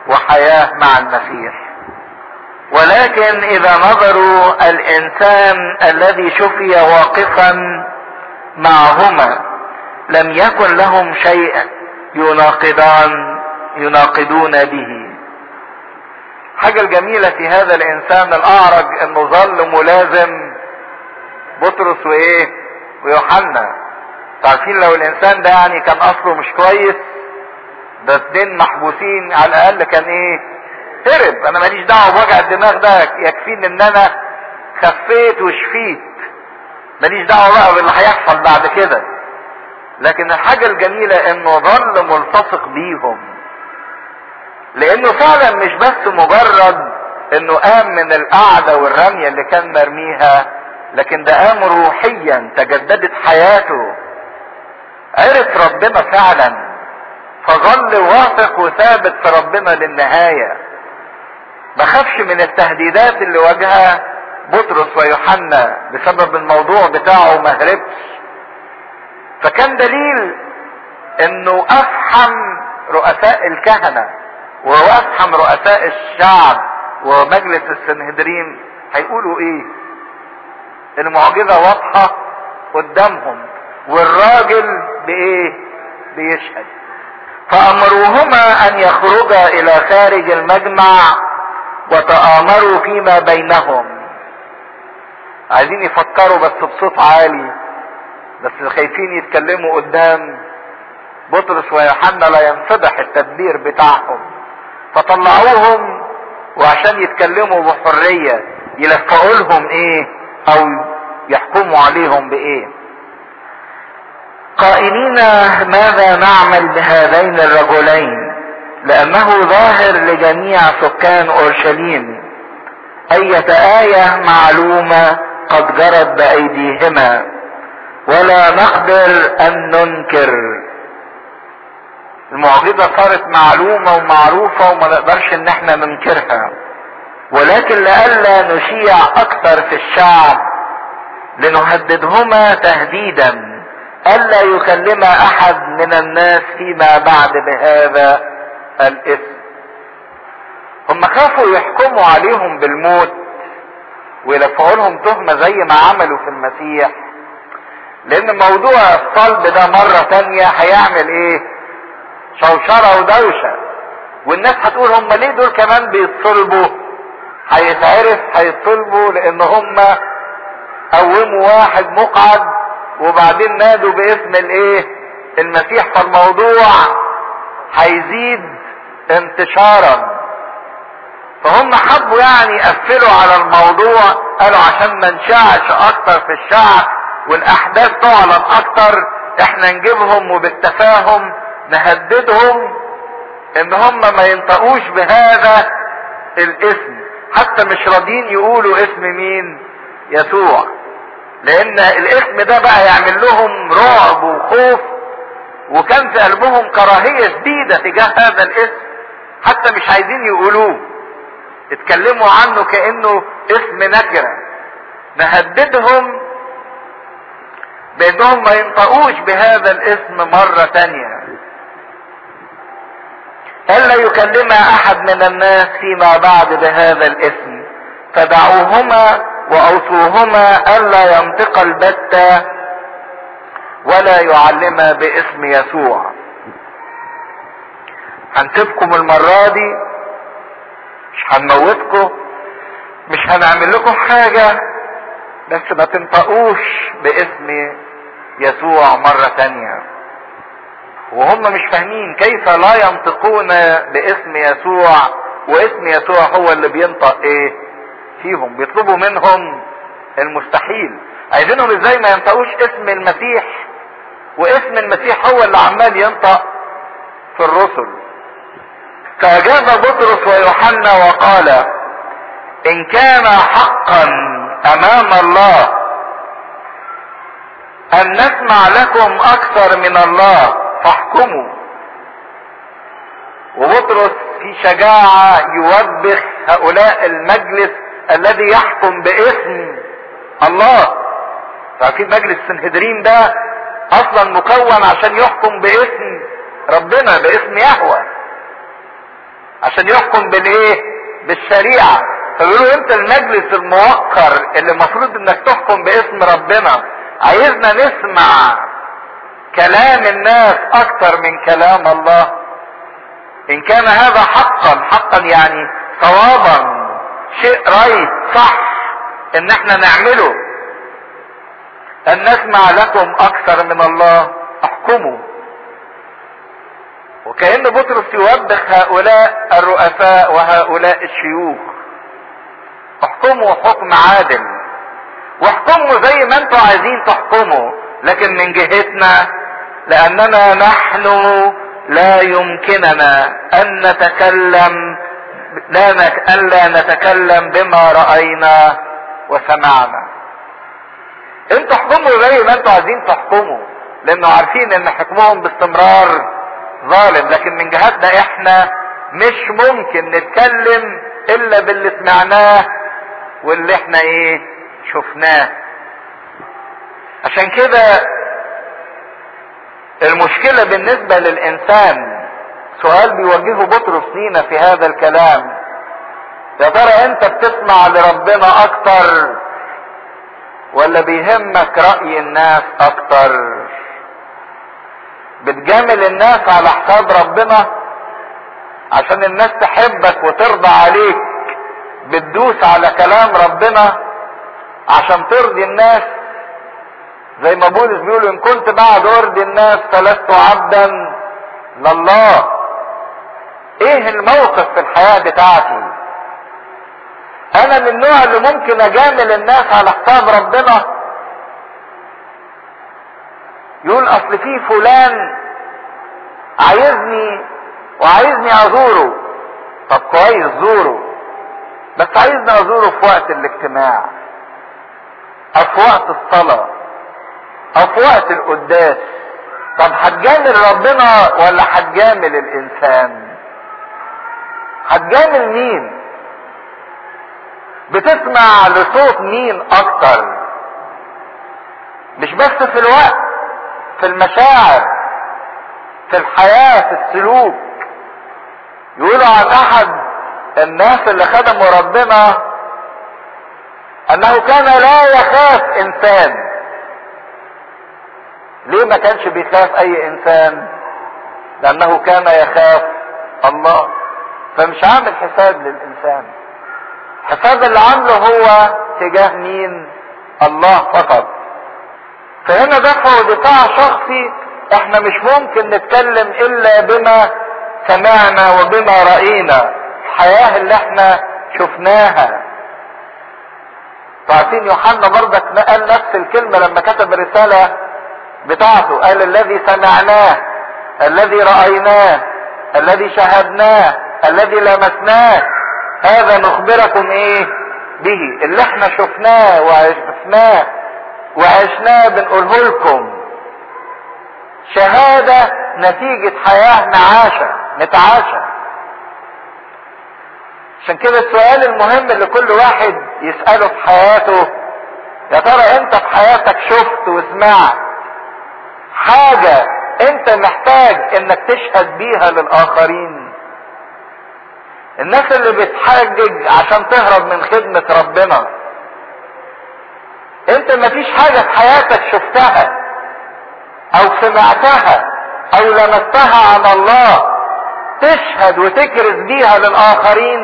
وحياة مع المسيح ولكن اذا نظروا الانسان الذي شفي واقفا معهما لم يكن لهم شيء يناقضان يناقضون به حاجة الجميلة في هذا الانسان الاعرج انه ظل ملازم بطرس وايه ويوحنا عارفين لو الانسان ده يعني كان اصله مش كويس ده اتنين محبوسين على الاقل كان ايه هرب انا ماليش دعوه بوجع الدماغ ده يكفيني ان انا خفيت وشفيت ماليش دعوه بقى باللي هيحصل بعد كده لكن الحاجه الجميله انه ظل ملتصق بيهم لانه فعلا مش بس مجرد انه قام من القعده والرميه اللي كان مرميها لكن ده قام روحيا تجددت حياته عرف ربنا فعلا فظل واثق وثابت في ربنا للنهايه ما خافش من التهديدات اللي واجهها بطرس ويوحنا بسبب الموضوع بتاعه ما هربش فكان دليل انه افحم رؤساء الكهنه وافحم رؤساء الشعب ومجلس السنهدرين هيقولوا ايه المعجزه واضحه قدامهم والراجل بايه بيشهد فامروهما ان يخرجا الى خارج المجمع وتآمروا فيما بينهم عايزين يفكروا بس بصوت عالي بس خايفين يتكلموا قدام بطرس ويوحنا لا ينفضح التدبير بتاعهم فطلعوهم وعشان يتكلموا بحرية يلفقوا لهم ايه او يحكموا عليهم بايه قائلين ماذا نعمل بهذين الرجلين لانه ظاهر لجميع سكان اورشليم اية آية معلومة قد جرت بايديهما ولا نقدر ان ننكر المعجزة صارت معلومة ومعروفة وما نقدرش ان احنا ننكرها ولكن لئلا نشيع اكثر في الشعب لنهددهما تهديدا الا يكلم احد من الناس فيما بعد بهذا الاسم هم خافوا يحكموا عليهم بالموت ويلفقوا لهم تهمه زي ما عملوا في المسيح لان موضوع الصلب ده مرة تانية هيعمل ايه شوشرة ودوشة والناس هتقول هم ليه دول كمان بيتصلبوا هيتعرف هيتصلبوا لان هم قوموا واحد مقعد وبعدين نادوا باسم الايه المسيح فالموضوع هيزيد انتشارا فهم حبوا يعني يقفلوا على الموضوع قالوا عشان ما نشعش اكتر في الشعب والاحداث تعلن اكتر احنا نجيبهم وبالتفاهم نهددهم ان هم ما ينطقوش بهذا الاسم حتى مش راضيين يقولوا اسم مين يسوع لان الاسم ده بقى يعمل لهم رعب وخوف وكان في قلبهم كراهية شديدة تجاه هذا الاسم حتى مش عايزين يقولوه اتكلموا عنه كأنه اسم نكرة نهددهم بانهم ما ينطقوش بهذا الاسم مرة تانية الا يكلم احد من الناس فيما بعد بهذا الاسم فدعوهما واوصوهما الا ينطق البتة ولا يعلم باسم يسوع هنسيبكم المرة دي مش هنموتكم مش هنعمل لكم حاجة بس ما تنطقوش باسم يسوع مرة تانية وهم مش فاهمين كيف لا ينطقون باسم يسوع واسم يسوع هو اللي بينطق ايه فيهم بيطلبوا منهم المستحيل عايزينهم ازاي ما ينطقوش اسم المسيح واسم المسيح هو اللي عمال ينطق في الرسل فاجاب بطرس ويوحنا وقال ان كان حقا امام الله ان نسمع لكم اكثر من الله فاحكموا وبطرس في شجاعة يوبخ هؤلاء المجلس الذي يحكم باسم الله فاكيد مجلس السنهدرين ده اصلا مكون عشان يحكم باسم ربنا باسم يهوه عشان يحكم بالايه بالشريعة فبيقولوا انت المجلس الموقر اللي المفروض انك تحكم باسم ربنا عايزنا نسمع كلام الناس اكتر من كلام الله ان كان هذا حقا حقا يعني صوابا شيء رايت صح ان احنا نعمله ان نسمع لكم اكثر من الله احكموا وكأن بطرس يوبخ هؤلاء الرؤساء وهؤلاء الشيوخ احكموا حكم عادل واحكموا زي ما انتوا عايزين تحكموا لكن من جهتنا لاننا نحن لا يمكننا ان نتكلم لا نك... الا نتكلم بما راينا وسمعنا انتوا احكموا زي ما انتوا عايزين تحكموا لانه عارفين ان حكمهم باستمرار ظالم لكن من جهتنا احنا مش ممكن نتكلم الا باللي سمعناه واللي احنا ايه شفناه عشان كده المشكلة بالنسبة للانسان سؤال بيوجهه بطرس لينا في هذا الكلام يا ترى انت بتسمع لربنا اكتر ولا بيهمك رأي الناس اكتر بتجامل الناس على حساب ربنا عشان الناس تحبك وترضى عليك بتدوس على كلام ربنا عشان ترضي الناس زي ما بولس بيقول ان كنت بعد ارضي الناس فلست عبدا لله ايه الموقف في الحياة بتاعتي انا من النوع اللي ممكن اجامل الناس على حساب ربنا يقول اصل في فلان عايزني وعايزني ازوره طب كويس زوره بس عايزني ازوره في وقت الاجتماع او في وقت الصلاة او في وقت القداس طب هتجامل ربنا ولا هتجامل الانسان هتجامل مين بتسمع لصوت مين اكتر مش بس في الوقت في المشاعر في الحياة في السلوك يقولوا عن احد الناس اللي خدموا ربنا انه كان لا يخاف انسان ليه ما كانش بيخاف اي انسان لانه كان يخاف الله فمش عامل حساب للانسان حساب اللي عامله هو تجاه مين الله فقط فهنا دفع ودفاع شخصي احنا مش ممكن نتكلم الا بما سمعنا وبما رأينا الحياة اللي احنا شفناها فعارفين يوحنا برضك قال نفس الكلمة لما كتب الرسالة بتاعته قال الذي سمعناه الذي رأيناه الذي شاهدناه الذي لمسناه هذا نخبركم ايه به اللي احنا شفناه وعرفناه وعشناه بنقوله لكم شهادة نتيجة حياة معاشة نتعاشى عشان كده السؤال المهم اللي كل واحد يسأله في حياته يا ترى انت في حياتك شفت وسمعت حاجة انت محتاج انك تشهد بيها للاخرين الناس اللي بتحجج عشان تهرب من خدمة ربنا انت مفيش حاجة في حياتك شفتها او سمعتها او لمستها عن الله تشهد وتكرز بيها للاخرين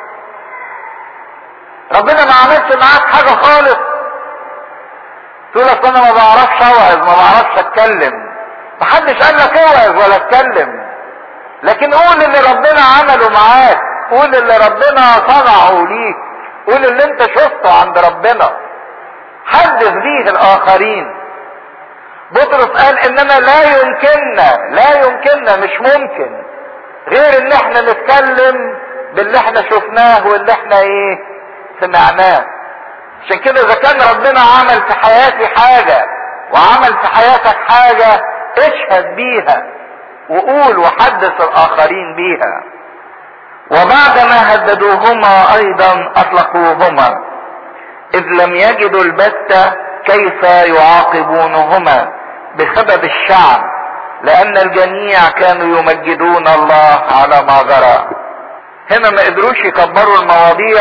ربنا ما عملش معاك حاجة خالص تقول اصل انا ما بعرفش اوعظ ما بعرفش اتكلم محدش قال لك اوعظ ولا اتكلم لكن قول اللي ربنا عمله معاك قول اللي ربنا صنعه ليك قول اللي انت شفته عند ربنا حدث بيه الاخرين بطرس قال اننا لا يمكننا لا يمكننا مش ممكن غير ان احنا نتكلم باللي احنا شفناه واللي احنا ايه سمعناه عشان كده اذا كان ربنا عمل في حياتي حاجة وعمل في حياتك حاجة اشهد بيها وقول وحدث الاخرين بيها وبعدما هددوهما ايضا اطلقوهما اذ لم يجدوا البتة كيف يعاقبونهما بسبب الشعب لان الجميع كانوا يمجدون الله على ما جرى هنا ما قدروش يكبروا المواضيع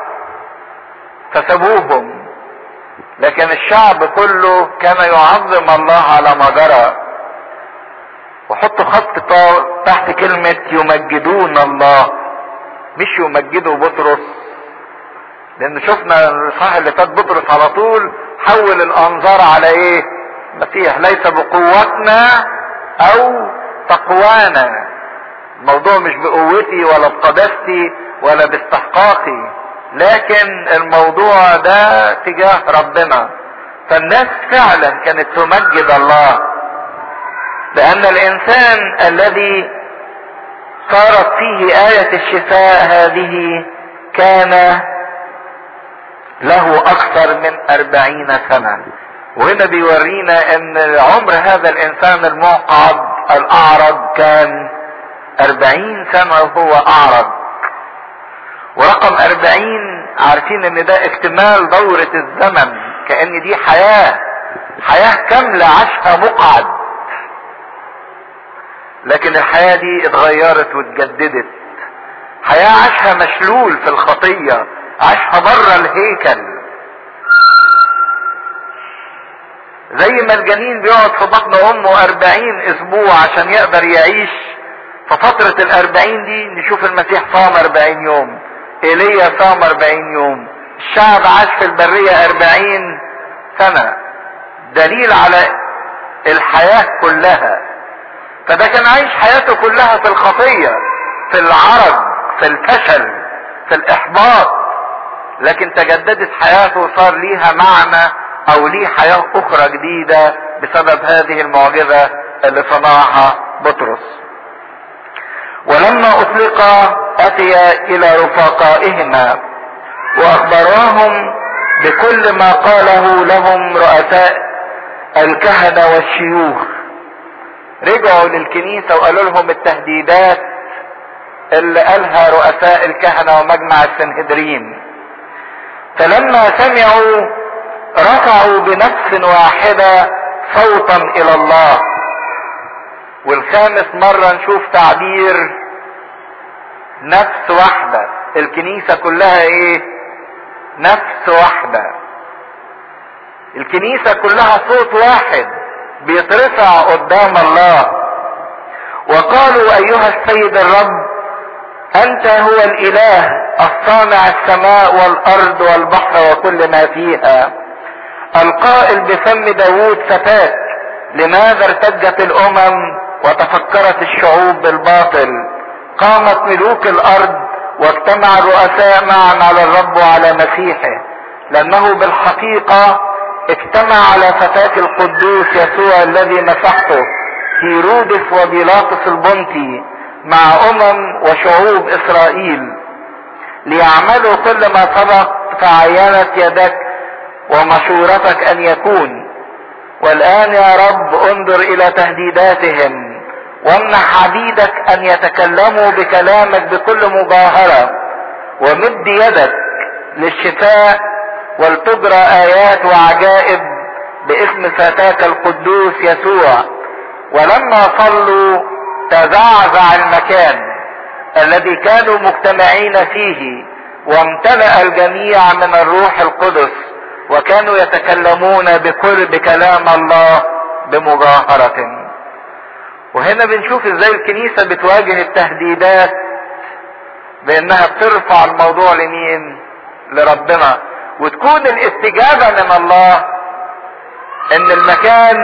فسابوهم لكن الشعب كله كان يعظم الله على ما جرى وحطوا خط تحت كلمة يمجدون الله مش يمجدوا بطرس لان شفنا الصح اللي فات بطرس على طول حول الانظار على ايه المسيح ليس بقوتنا او تقوانا الموضوع مش بقوتي ولا بقداستي ولا باستحقاقي لكن الموضوع ده تجاه ربنا فالناس فعلا كانت تمجد الله لان الانسان الذي صارت فيه آية الشفاء هذه كان له أكثر من أربعين سنة وهنا بيورينا أن عمر هذا الإنسان المعقد الأعرج كان أربعين سنة وهو أعرج ورقم أربعين عارفين أن ده اكتمال دورة الزمن كأن دي حياة حياة كاملة عاشها مقعد لكن الحياة دي اتغيرت واتجددت حياة عاشها مشلول في الخطية عاشها بره الهيكل زي ما الجنين بيقعد في بطن امه اربعين اسبوع عشان يقدر يعيش ففترة الاربعين دي نشوف المسيح صام اربعين يوم ايليا صام اربعين يوم الشعب عاش في البرية اربعين سنة دليل على الحياة كلها فده كان عايش حياته كلها في الخطية في العرض في الفشل في الاحباط لكن تجددت حياته وصار ليها معنى او ليه حياة اخرى جديدة بسبب هذه المعجزة اللي صنعها بطرس ولما اطلق اتي الى رفقائهما واخبراهم بكل ما قاله لهم رؤساء الكهنة والشيوخ رجعوا للكنيسة وقالوا لهم التهديدات اللي قالها رؤساء الكهنة ومجمع السنهدرين فلما سمعوا رفعوا بنفس واحدة صوتا الى الله والخامس مرة نشوف تعبير نفس واحدة الكنيسة كلها ايه نفس واحدة الكنيسة كلها صوت واحد بيترفع قدام الله وقالوا ايها السيد الرب انت هو الاله الصانع السماء والارض والبحر وكل ما فيها القائل بفم داوود فتاك لماذا ارتجت الامم وتفكرت الشعوب بالباطل قامت ملوك الارض واجتمع الرؤساء معا على الرب وعلى مسيحه لانه بالحقيقة اجتمع على فتاك القدوس يسوع الذي مسحته هيرودس وبيلاطس البنطي مع امم وشعوب اسرائيل ليعملوا كل ما سبق فعينت يدك ومشورتك ان يكون والان يا رب انظر الى تهديداتهم وامنح عبيدك ان يتكلموا بكلامك بكل مجاهرة ومد يدك للشفاء ولتجرى ايات وعجائب باسم فتاك القدوس يسوع ولما صلوا تزعزع المكان الذي كانوا مجتمعين فيه وامتلأ الجميع من الروح القدس وكانوا يتكلمون بكل بكلام الله بمجاهرة وهنا بنشوف ازاي الكنيسة بتواجه التهديدات بانها بترفع الموضوع لمين لربنا وتكون الاستجابة من الله ان المكان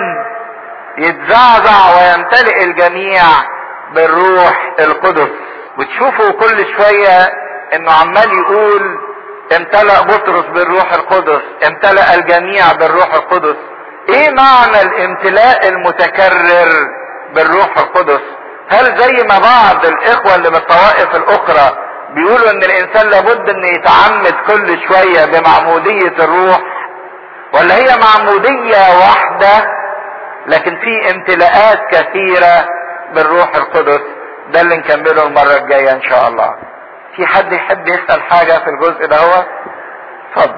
يتزعزع ويمتلئ الجميع بالروح القدس وتشوفوا كل شوية انه عمال يقول امتلأ بطرس بالروح القدس امتلأ الجميع بالروح القدس ايه معنى الامتلاء المتكرر بالروح القدس هل زي ما بعض الاخوة اللي من الطوائف الاخرى بيقولوا ان الانسان لابد ان يتعمد كل شوية بمعمودية الروح ولا هي معمودية واحدة لكن في امتلاءات كثيرة بالروح القدس ده اللي نكمله المرة الجاية ان شاء الله في حد يحب يسأل حاجة في الجزء ده هو اتفضل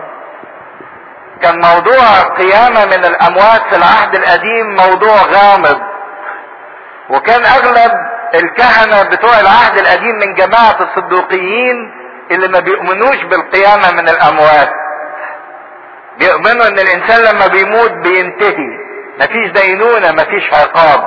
كان موضوع القيامة من الأموات في العهد القديم موضوع غامض وكان أغلب الكهنة بتوع العهد القديم من جماعة الصدوقيين اللي ما بيؤمنوش بالقيامة من الأموات بيؤمنوا ان الانسان لما بيموت بينتهي مفيش دينونة مفيش عقاب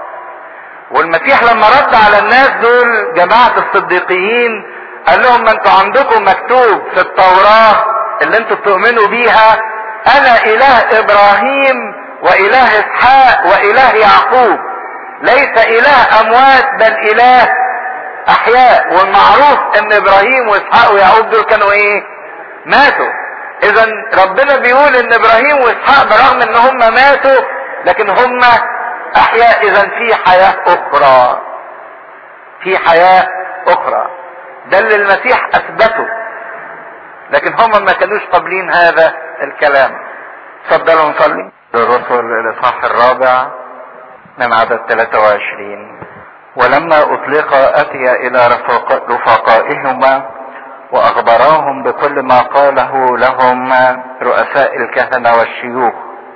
والمسيح لما رد على الناس دول جماعة الصديقيين قال لهم ما انتوا عندكم مكتوب في التوراة اللي انتوا بتؤمنوا بيها انا اله ابراهيم واله اسحاق واله يعقوب ليس اله اموات بل اله احياء والمعروف ان ابراهيم واسحاق ويعقوب دول كانوا ايه ماتوا اذا ربنا بيقول ان ابراهيم واسحاق برغم ان هم ماتوا لكن هم احياء اذا في حياة اخرى في حياة اخرى ده اللي المسيح اثبته لكن هم ما كانوش قابلين هذا الكلام تفضلوا نصلي الرسل الاصحاح الرابع من عدد 23 ولما اطلق اتي الى رفاق رفقائهما واخبراهم بكل ما قاله لهم رؤساء الكهنة والشيوخ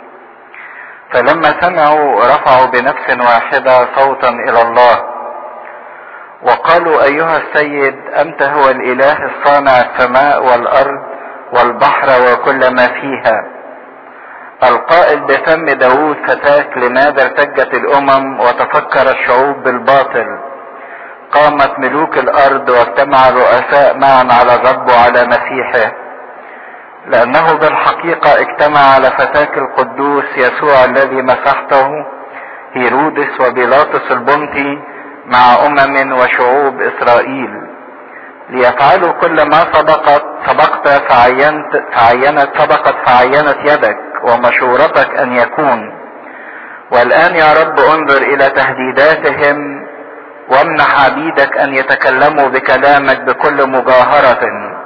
فلما سمعوا رفعوا بنفس واحدة صوتا الى الله وقالوا ايها السيد انت هو الاله الصانع السماء والارض والبحر وكل ما فيها القائل بفم داود فتاك لماذا ارتجت الامم وتفكر الشعوب بالباطل قامت ملوك الارض واجتمع الرؤساء معا على الرب وعلى مسيحه لانه بالحقيقة اجتمع على فتاك القدوس يسوع الذي مسحته هيرودس وبيلاطس البنطي مع امم وشعوب اسرائيل ليفعلوا كل ما سبقت سبقت فعينت فعينت سبقت فعينت يدك ومشورتك ان يكون والان يا رب انظر الى تهديداتهم وامنح عبيدك ان يتكلموا بكلامك بكل مجاهرة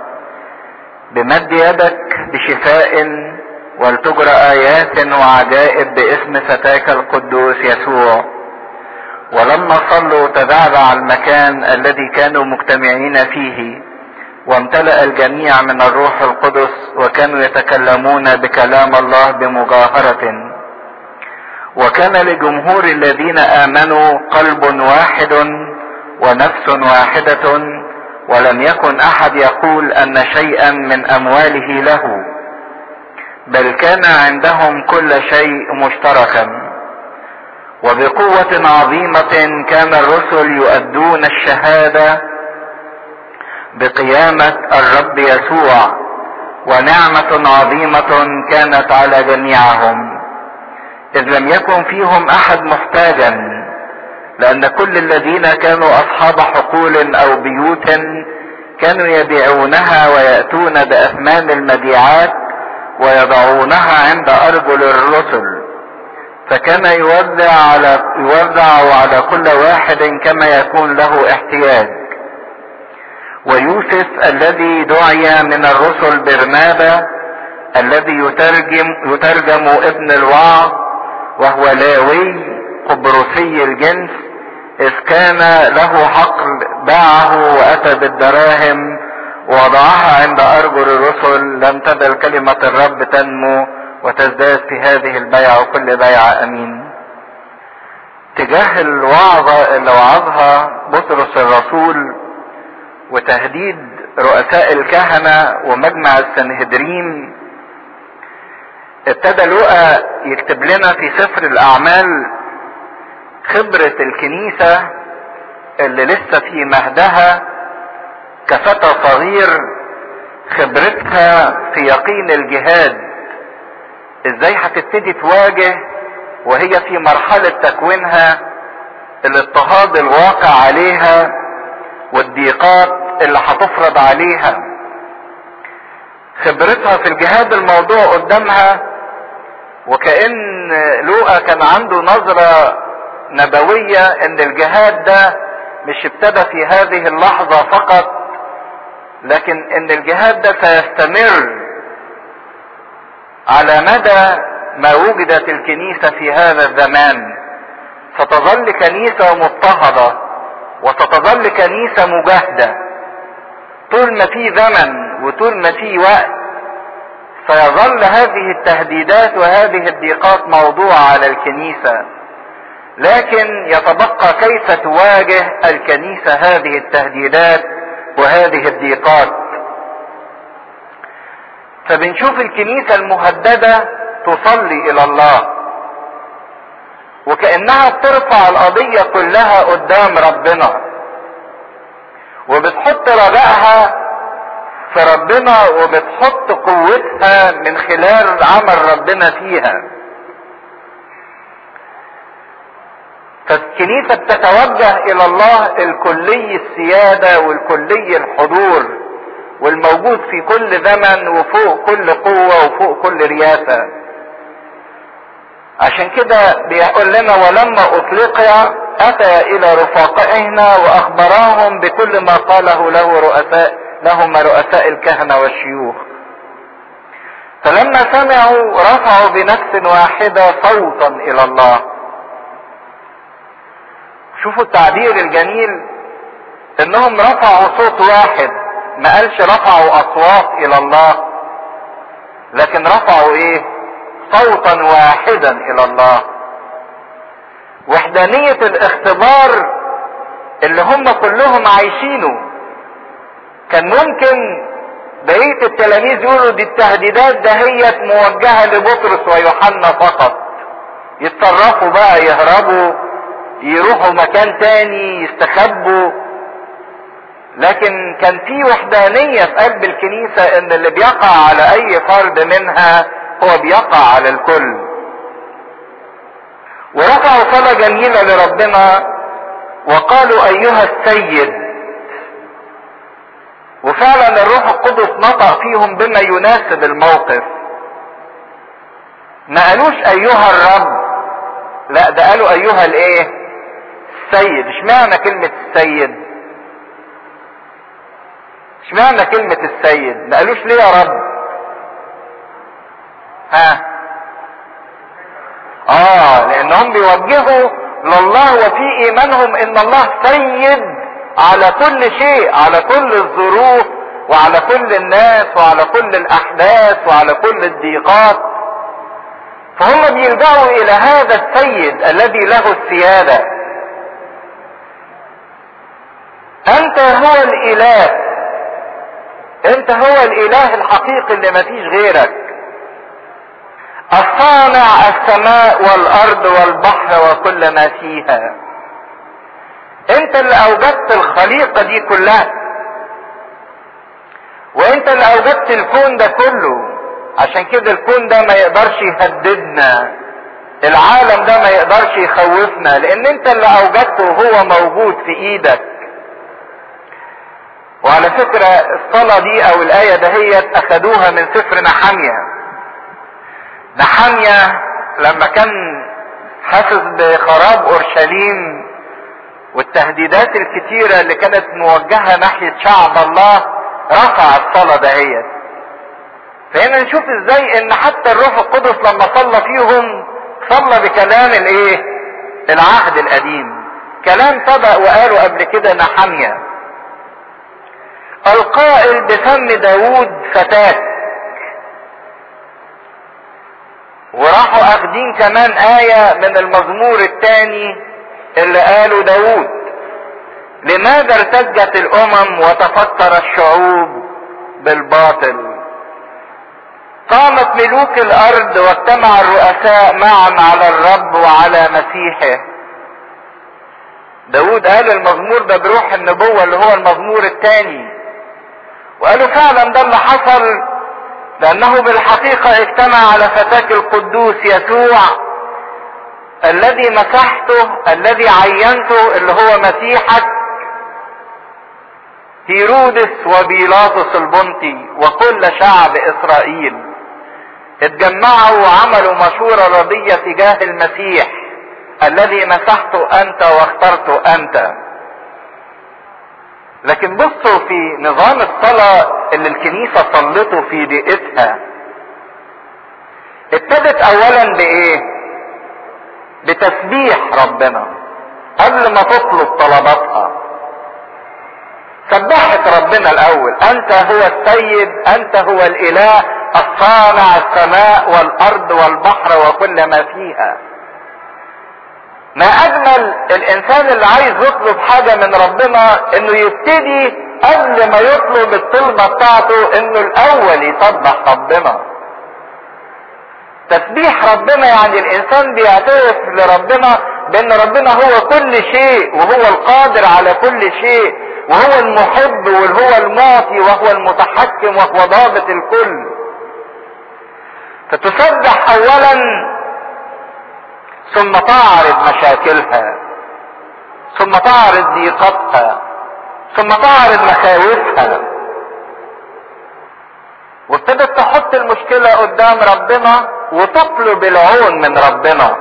بمد يدك بشفاء ولتجرى ايات وعجائب باسم فتاك القدوس يسوع ولما صلوا تذعذع المكان الذي كانوا مجتمعين فيه وامتلأ الجميع من الروح القدس وكانوا يتكلمون بكلام الله بمجاهرة وكان لجمهور الذين امنوا قلب واحد ونفس واحدة ولم يكن احد يقول ان شيئا من امواله له بل كان عندهم كل شيء مشتركا وبقوة عظيمة كان الرسل يؤدون الشهادة بقيامة الرب يسوع ونعمة عظيمة كانت على جميعهم اذ لم يكن فيهم احد محتاجا لان كل الذين كانوا اصحاب حقول او بيوت كانوا يبيعونها ويأتون باثمان المبيعات ويضعونها عند ارجل الرسل فكان يوزع على يوزع على كل واحد كما يكون له احتياج ويوسف الذي دعي من الرسل برنابا الذي يترجم يترجم ابن الوعظ وهو لاوي قبرصي الجنس اذ كان له حقل باعه واتى بالدراهم ووضعها عند ارجل الرسل لم تزل كلمة الرب تنمو وتزداد في هذه البيعة وكل بيعة امين تجاه الوعظة اللي وعظها بطرس الرسول وتهديد رؤساء الكهنة ومجمع السنهدرين ابتدى لوقا يكتب لنا في سفر الاعمال خبرة الكنيسة اللي لسه في مهدها كفتى صغير خبرتها في يقين الجهاد ازاي هتبتدي تواجه وهي في مرحلة تكوينها الاضطهاد الواقع عليها والضيقات اللي هتفرض عليها خبرتها في الجهاد الموضوع قدامها وكأن لوقا كان عنده نظرة نبوية ان الجهاد ده مش ابتدى في هذه اللحظة فقط لكن ان الجهاد ده سيستمر على مدى ما وجدت الكنيسة في هذا الزمان ستظل كنيسة مضطهدة وستظل كنيسة مجاهدة طول ما في زمن وطول ما في وقت سيظل هذه التهديدات وهذه الضيقات موضوعة على الكنيسة لكن يتبقى كيف تواجه الكنيسة هذه التهديدات وهذه الضيقات فبنشوف الكنيسة المهددة تصلي الى الله وكأنها بترفع القضية كلها قدام ربنا وبتحط رجائها في ربنا وبتحط قوتها من خلال عمل ربنا فيها فالكنيسة بتتوجه الى الله الكلي السيادة والكلي الحضور والموجود في كل زمن وفوق كل قوة وفوق كل رياسة عشان كده بيقول لنا ولما اطلق اتى الى رفقائنا واخبراهم بكل ما قاله له رؤساء لهم رؤساء الكهنة والشيوخ فلما سمعوا رفعوا بنفس واحدة صوتا الى الله شوفوا التعبير الجميل انهم رفعوا صوت واحد ما قالش رفعوا اصوات الى الله لكن رفعوا ايه صوتا واحدا الى الله وحدانية الاختبار اللي هم كلهم عايشينه كان ممكن بقية التلاميذ يقولوا دي التهديدات دهيت موجهة لبطرس ويوحنا فقط يتصرفوا بقى يهربوا يروحوا مكان تاني يستخبوا لكن كان في وحدانية في قلب الكنيسة ان اللي بيقع على اي فرد منها هو بيقع على الكل ورفعوا صلاة جميلة لربنا وقالوا ايها السيد وفعلا الروح القدس نطق فيهم بما يناسب الموقف ما قالوش ايها الرب لا ده قالوا ايها الايه السيد اشمعنى كلمة السيد اشمعنى كلمة السيد ما قالوش ليه يا رب ها اه لانهم بيوجهوا لله وفي ايمانهم ان الله سيد على كل شيء على كل الظروف وعلى كل الناس وعلى كل الاحداث وعلى كل الضيقات فهم بيلجأوا الى هذا السيد الذي له السيادة انت هو الاله انت هو الاله الحقيقي اللي مفيش غيرك الصانع السماء والارض والبحر وكل ما فيها انت اللي اوجدت الخليقة دي كلها وانت اللي اوجدت الكون ده كله عشان كده الكون ده ما يقدرش يهددنا العالم ده ما يقدرش يخوفنا لان انت اللي اوجدته وهو موجود في ايدك وعلى فكرة الصلاة دي او الاية دهيت اخدوها من سفر نحمية نحمية لما كان حاسس بخراب اورشليم والتهديدات الكتيرة اللي كانت موجهة ناحية شعب الله رفع الصلاة دهيت فهنا نشوف ازاي ان حتى الروح القدس لما صلى فيهم صلى بكلام الايه العهد القديم كلام سبق وقالوا قبل كده نحمية القائل بفم داود فتاك وراحوا اخدين كمان آية من المزمور الثاني اللي قاله داود لماذا ارتجت الامم وتفكر الشعوب بالباطل قامت ملوك الارض واجتمع الرؤساء معا على الرب وعلى مسيحه داود قال المزمور ده بروح النبوة اللي هو المزمور الثاني وقالوا فعلا ده اللي حصل لانه بالحقيقة اجتمع على فتاك القدوس يسوع الذي مسحته الذي عينته اللي هو مسيحك هيرودس وبيلاطس البنطي وكل شعب اسرائيل اتجمعوا وعملوا مشورة رضية تجاه المسيح الذي مسحته انت واخترته انت لكن بصوا في نظام الصلاة اللي الكنيسة صلته في دقيقتها ابتدت اولا بايه بتسبيح ربنا قبل ما تطلب طلباتها سبحت ربنا الاول انت هو السيد انت هو الاله الصانع السماء والارض والبحر وكل ما فيها ما اجمل الانسان اللي عايز يطلب حاجة من ربنا انه يبتدي قبل ما يطلب الطلبة بتاعته انه الاول يسبح ربنا تسبيح ربنا يعني الانسان بيعترف لربنا بان ربنا هو كل شيء وهو القادر على كل شيء وهو المحب وهو المعطي وهو المتحكم وهو ضابط الكل فتسبح اولا ثم تعرض مشاكلها ثم تعرض ضيقتها ثم تعرض مخاوفها وابتدت تحط المشكلة قدام ربنا وتطلب العون من ربنا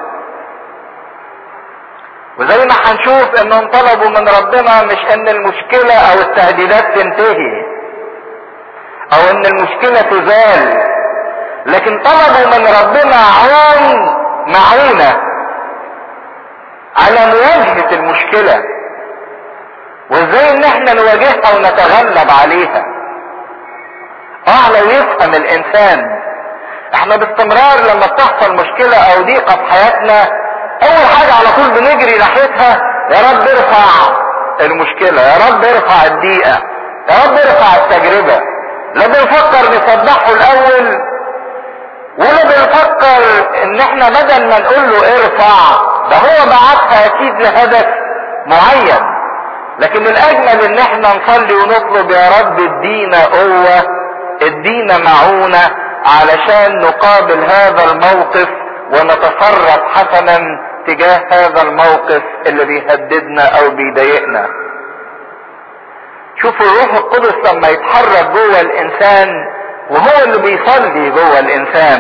وزي ما هنشوف انهم طلبوا من ربنا مش ان المشكلة او التهديدات تنتهي او ان المشكلة تزال لكن طلبوا من ربنا عون معونة على مواجهة المشكلة وازاي ان احنا نواجهها ونتغلب عليها اه لو يفهم الانسان احنا باستمرار لما بتحصل مشكلة او ضيقة في حياتنا اول حاجة على طول بنجري ناحيتها يا رب ارفع المشكلة يا رب ارفع الضيقة يا رب ارفع التجربة لا بنفكر نصبحه الاول ولا بنفكر ان احنا بدل ما نقول له ارفع ده هو بعتها اكيد لهدف معين لكن الاجمل ان احنا نصلي ونطلب يا رب ادينا قوة ادينا معونة علشان نقابل هذا الموقف ونتصرف حسنا تجاه هذا الموقف اللي بيهددنا او بيضايقنا شوفوا الروح القدس لما يتحرك جوه الانسان وهو اللي بيصلي جوه الانسان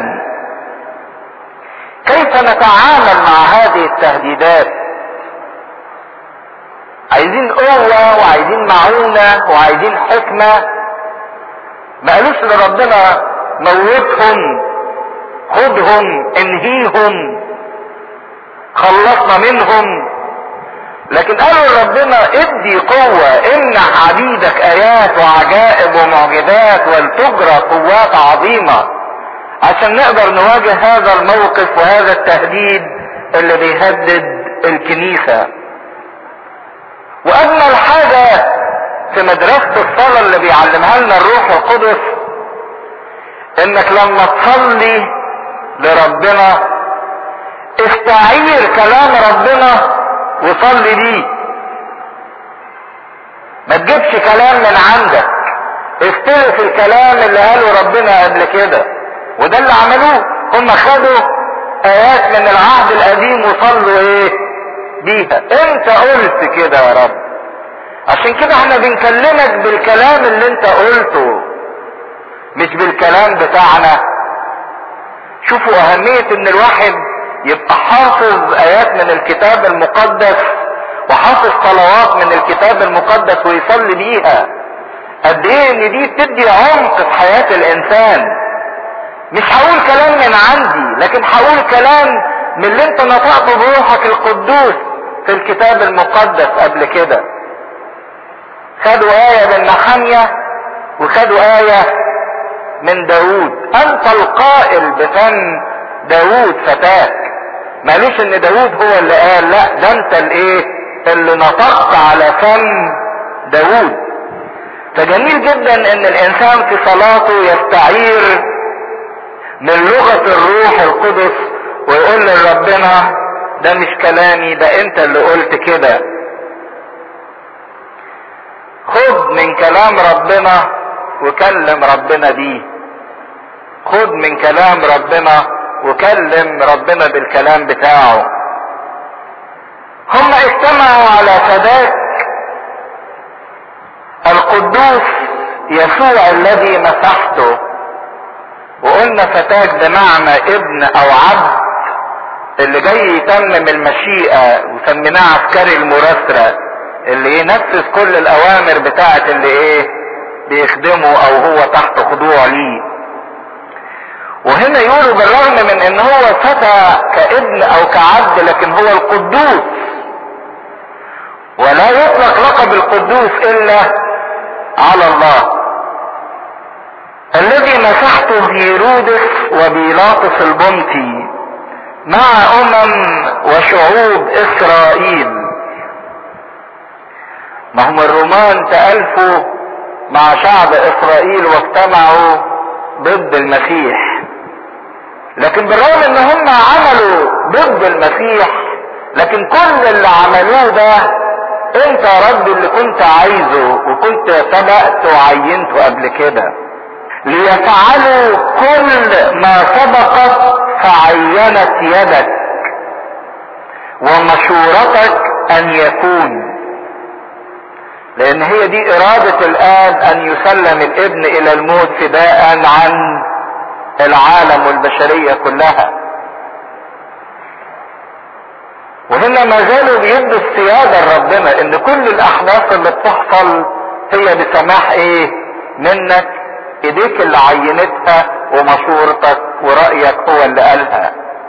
كيف نتعامل مع هذه التهديدات عايزين قوة وعايزين معونة وعايزين حكمة ما قالوش لربنا موتهم خدهم انهيهم خلصنا منهم لكن قالوا لربنا ادي قوة امنح عبيدك ايات وعجائب ومعجزات ولتجرى قوات عظيمة عشان نقدر نواجه هذا الموقف وهذا التهديد اللي بيهدد الكنيسة واجمل حاجة في مدرسة الصلاة اللي بيعلمها لنا الروح القدس انك لما تصلي لربنا استعير كلام ربنا وصلي بيه ما تجيبش كلام من عندك استلف الكلام اللي قاله ربنا قبل كده وده اللي عملوه هم خدوا ايات من العهد القديم وصلوا ايه بيها انت قلت كده يا رب عشان كده احنا بنكلمك بالكلام اللي انت قلته مش بالكلام بتاعنا شوفوا اهمية ان الواحد يبقى حافظ ايات من الكتاب المقدس وحافظ صلوات من الكتاب المقدس ويصلي بيها قد ايه ان دي بتدي عمق في حياة الانسان مش هقول كلام من عندي لكن هقول كلام من اللي انت نطقته بروحك القدوس في الكتاب المقدس قبل كده خدوا آية من نحمية وخدوا آية من داوود انت القائل بفم داوود فتاك مالوش ان داوود هو اللي قال لا ده انت الايه اللي نطقت على فم داوود فجميل جدا ان الانسان في صلاته يستعير من لغة الروح القدس ويقول لربنا ده مش كلامي ده انت اللي قلت كده خد من كلام ربنا وكلم ربنا بيه خد من كلام ربنا وكلم ربنا بالكلام بتاعه هم اجتمعوا على فداك القدوس يسوع الذي مسحته وقلنا فتاك بمعنى ابن او عبد اللي جاي يتمم المشيئة وسميناه عسكري المراسلة اللي ينفذ كل الاوامر بتاعت اللي ايه بيخدمه او هو تحت خضوع ليه وهنا يقولوا بالرغم من ان هو فتى كابن او كعبد لكن هو القدوس ولا يطلق لقب القدوس الا على الله الذي مسحته هيرودس وبيلاطس البنطي مع امم وشعوب اسرائيل ما هم الرومان تألفوا مع شعب اسرائيل واجتمعوا ضد المسيح لكن بالرغم ان هم عملوا ضد المسيح لكن كل اللي عملوه ده انت يا رب اللي كنت عايزه وكنت سبقت وعينته قبل كده ليفعلوا كل ما سبقت فعينت يدك ومشورتك ان يكون لان هي دي ارادة الاب ان يسلم الابن الى الموت فداء عن العالم والبشرية كلها وهنا ما زالوا بيدوا السيادة لربنا ان كل الاحداث اللي بتحصل هي بسماح ايه منك ايديك اللي عينتها ومشورتك ورأيك هو اللي قالها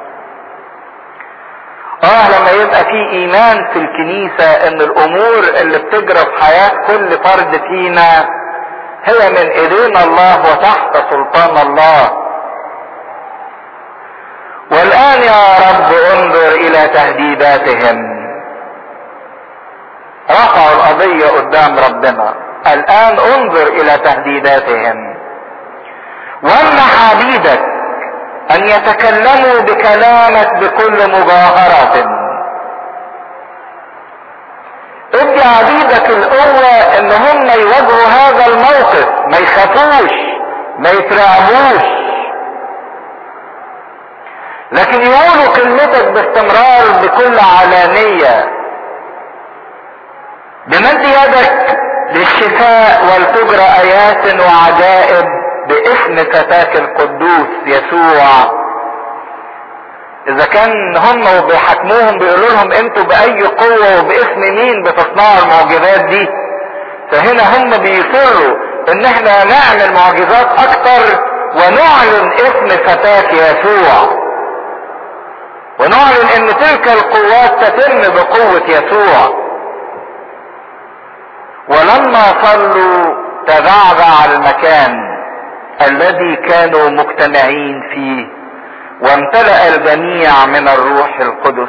اه لما يبقى في ايمان في الكنيسة ان الامور اللي بتجرى في حياة كل فرد فينا هي من ايدينا الله وتحت سلطان الله والان يا رب انظر الى تهديداتهم رفعوا القضية قدام ربنا الان انظر الى تهديداتهم وامنح عبيدك ان يتكلموا بكلامك بكل مجاهرة ادي عبيدك القوة ان هم يواجهوا هذا الموقف ما يخافوش ما يترعبوش لكن يقولوا كلمتك باستمرار بكل علانية بمد يدك للشفاء ولتجرى ايات وعجائب باسم فتاك القدوس يسوع اذا كان هم وبيحاكموهم بيقولوا لهم انتوا باي قوة وباسم مين بتصنعوا المعجزات دي فهنا هم بيصروا ان احنا نعمل معجزات اكتر ونعلن اسم فتاك يسوع ونعلن ان تلك القوات تتم بقوة يسوع ولما صلوا تبعبع المكان الذي كانوا مجتمعين فيه وامتلأ الجميع من الروح القدس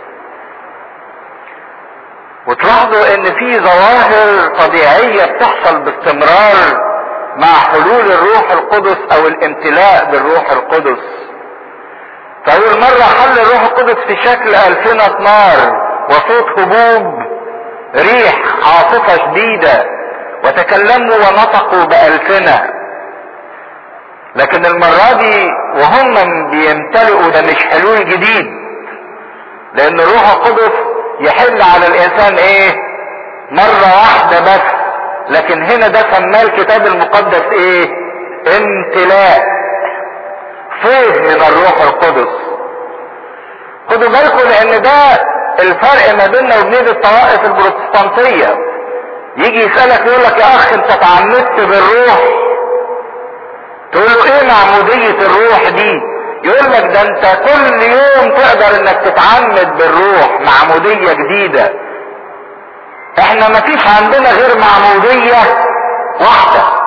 وتلاحظوا ان في ظواهر طبيعية بتحصل باستمرار مع حلول الروح القدس او الامتلاء بالروح القدس فأول مرة حل الروح القدس في شكل ألسنة نار وصوت هبوب ريح عاصفة شديدة وتكلموا ونطقوا بألسنة لكن المرة دي وهم بيمتلئوا ده مش حلول جديد لأن الروح القدس يحل على الإنسان إيه؟ مرة واحدة بس لكن هنا ده سماه الكتاب المقدس إيه؟ امتلاء فيض من الروح القدس خدوا بالكم لان ده الفرق ما بيننا وبين الطوائف البروتستانتية يجي يسألك يقول لك يا اخ انت اتعمدت بالروح تقول له ايه معمودية الروح دي يقول لك ده انت كل يوم تقدر انك تتعمد بالروح معمودية جديدة احنا مفيش عندنا غير معمودية واحدة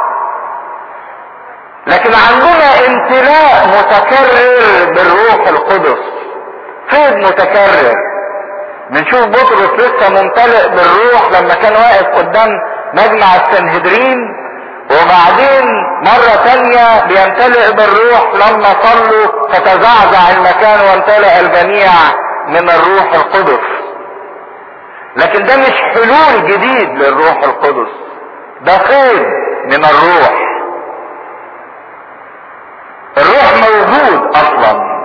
لكن عندنا امتلاء متكرر بالروح القدس فيض متكرر بنشوف بطرس لسه ممتلئ بالروح لما كان واقف قدام مجمع السنهدرين وبعدين مرة تانية بيمتلئ بالروح لما صلوا فتزعزع المكان وامتلأ الجميع من الروح القدس لكن ده مش حلول جديد للروح القدس ده فيض من الروح الروح موجود اصلا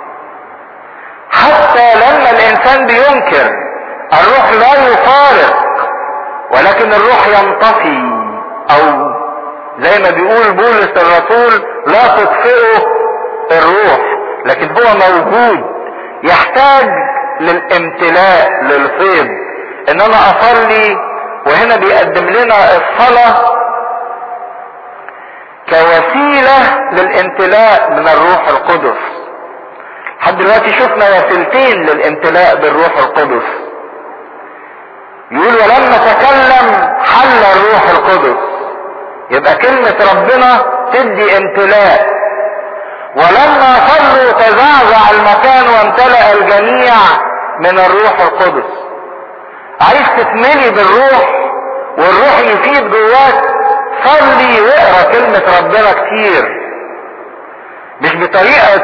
حتى لما الانسان بينكر الروح لا يفارق ولكن الروح ينطفي او زي ما بيقول بولس الرسول لا تطفئه الروح لكن هو موجود يحتاج للامتلاء للفيض ان انا اصلي وهنا بيقدم لنا الصلاه كوسيلة للامتلاء من الروح القدس لحد دلوقتي شفنا وسيلتين للامتلاء بالروح القدس يقول ولما تكلم حل الروح القدس يبقى كلمة ربنا تدي امتلاء ولما صلوا تزعزع المكان وامتلأ الجميع من الروح القدس عايز تتملي بالروح والروح يفيد جواك صلي واقرا كلمة ربنا كتير مش بطريقة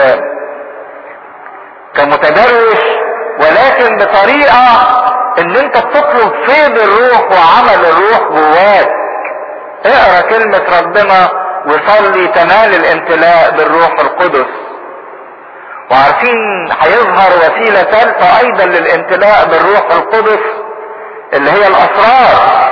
كمتدرس ولكن بطريقة ان انت بتطلب فيض الروح وعمل الروح جواك اقرا كلمة ربنا وصلي تنال الامتلاء بالروح القدس وعارفين هيظهر وسيلة ثالثة ايضا للامتلاء بالروح القدس اللي هي الاسرار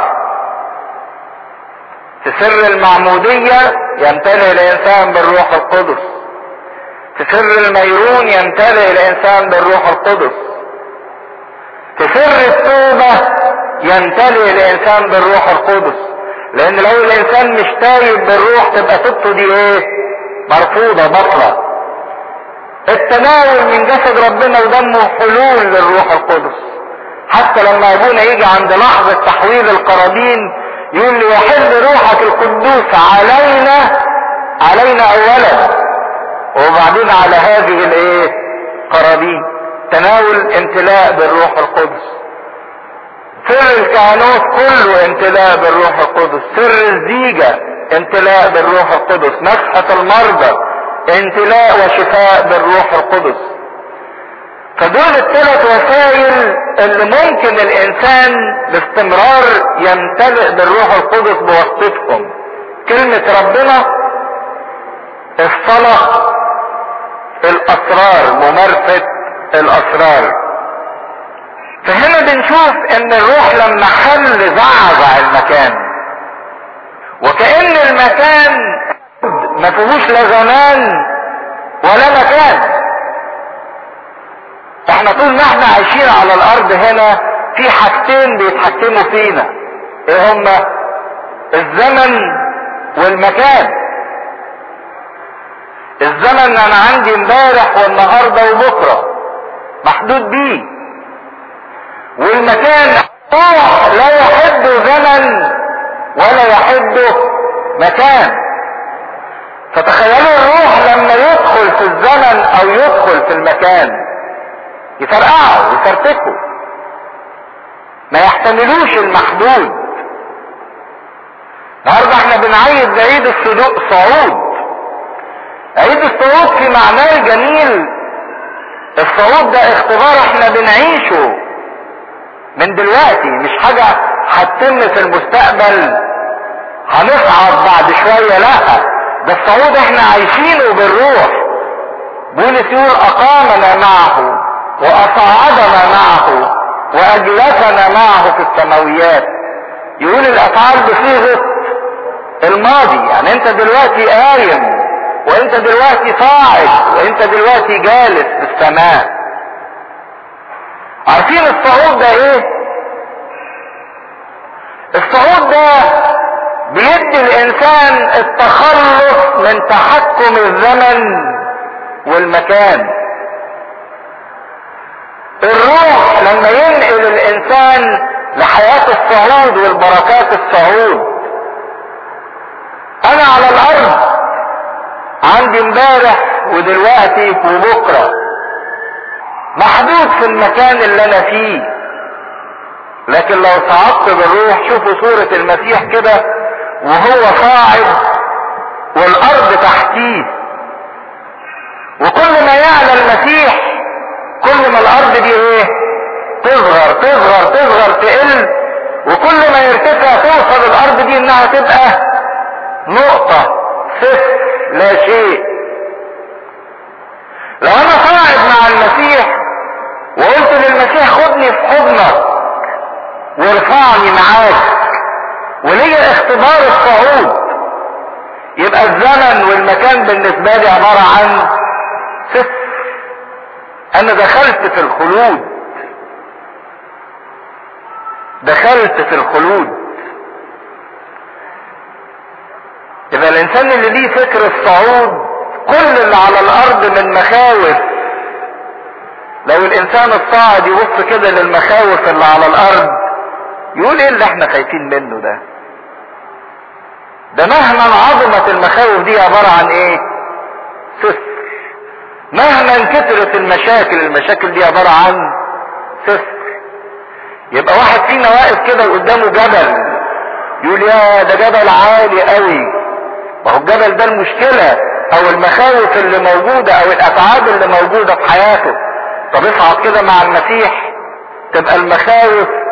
في سر المعمودية يمتلئ الانسان بالروح القدس في سر الميرون يمتلئ الانسان بالروح القدس في سر التوبة يمتلئ الانسان بالروح القدس لان لو الانسان مش تايب بالروح تبقى توبته دي ايه مرفوضة بطلة التناول من جسد ربنا ودمه حلول للروح القدس حتى لما ابونا يجي عند لحظة تحويل القرابين يقول لي يحل روحك القدوس علينا علينا اولا وبعدين على هذه الايه قرابين تناول امتلاء بالروح القدس سر الكهنوت كله امتلاء بالروح القدس سر الزيجة امتلاء بالروح القدس مسحة المرضى امتلاء وشفاء بالروح القدس فدول الثلاث وسائل اللي ممكن الانسان باستمرار يمتلئ بالروح القدس بواسطتهم كلمة ربنا الصلاة الاسرار ممارسة الاسرار فهنا بنشوف ان الروح لما حل زعزع المكان وكأن المكان ما فيهوش لا زمان ولا مكان احنا طول ما احنا عايشين على الارض هنا في حاجتين بيتحكموا فينا ايه هما الزمن والمكان الزمن انا عندي امبارح والنهارده وبكره محدود بيه والمكان روح لا يحد زمن ولا يحد مكان فتخيلوا الروح لما يدخل في الزمن او يدخل في المكان يفرقعوا ويفرتكوا ما يحتملوش المحدود النهارده احنا بنعيد عيد الصعود عيد الصعود في معناه الجميل الصعود ده اختبار احنا بنعيشه من دلوقتي مش حاجة هتتم في المستقبل هنصعد بعد شوية لا ده الصعود احنا عايشينه بالروح بولس يقول اقامنا معه واصعدنا معه واجلسنا معه في السماويات يقول الافعال بصيغة الماضي يعني انت دلوقتي قايم وانت دلوقتي صاعد وانت دلوقتي جالس في السماء عارفين الصعود ده ايه الصعود ده بيدي الانسان التخلص من تحكم الزمن والمكان الروح لما ينقل الانسان لحياة الصعود والبركات الصعود انا على الارض عندي امبارح ودلوقتي وبكرة محدود في المكان اللي انا فيه لكن لو صعدت بالروح شوفوا صورة المسيح كده وهو صاعد والارض تحتيه وكل ما يعلى المسيح كل ما الارض دي ايه تصغر تصغر تصغر تقل وكل ما يرتفع توصل الارض دي انها تبقى نقطة صفر لا شيء لو انا صاعد مع المسيح وقلت للمسيح خدني في حضنك وارفعني معاك وليا اختبار الصعود يبقى الزمن والمكان بالنسبة لي عبارة عن صفر انا دخلت في الخلود دخلت في الخلود يبقى الانسان اللي ليه فكر الصعود كل اللي على الارض من مخاوف لو الانسان الصاعد يبص كده للمخاوف اللي على الارض يقول ايه اللي احنا خايفين منه ده ده مهما عظمت المخاوف دي عبارة عن ايه صفر مهما كترت المشاكل المشاكل دي عبارة عن صفر يبقى واحد فينا واقف كده قدامه جبل يقول يا ده جبل عالي قوي ما هو الجبل ده المشكلة او المخاوف اللي موجودة او الاتعاب اللي موجودة في حياته طب اصعد كده مع المسيح تبقى المخاوف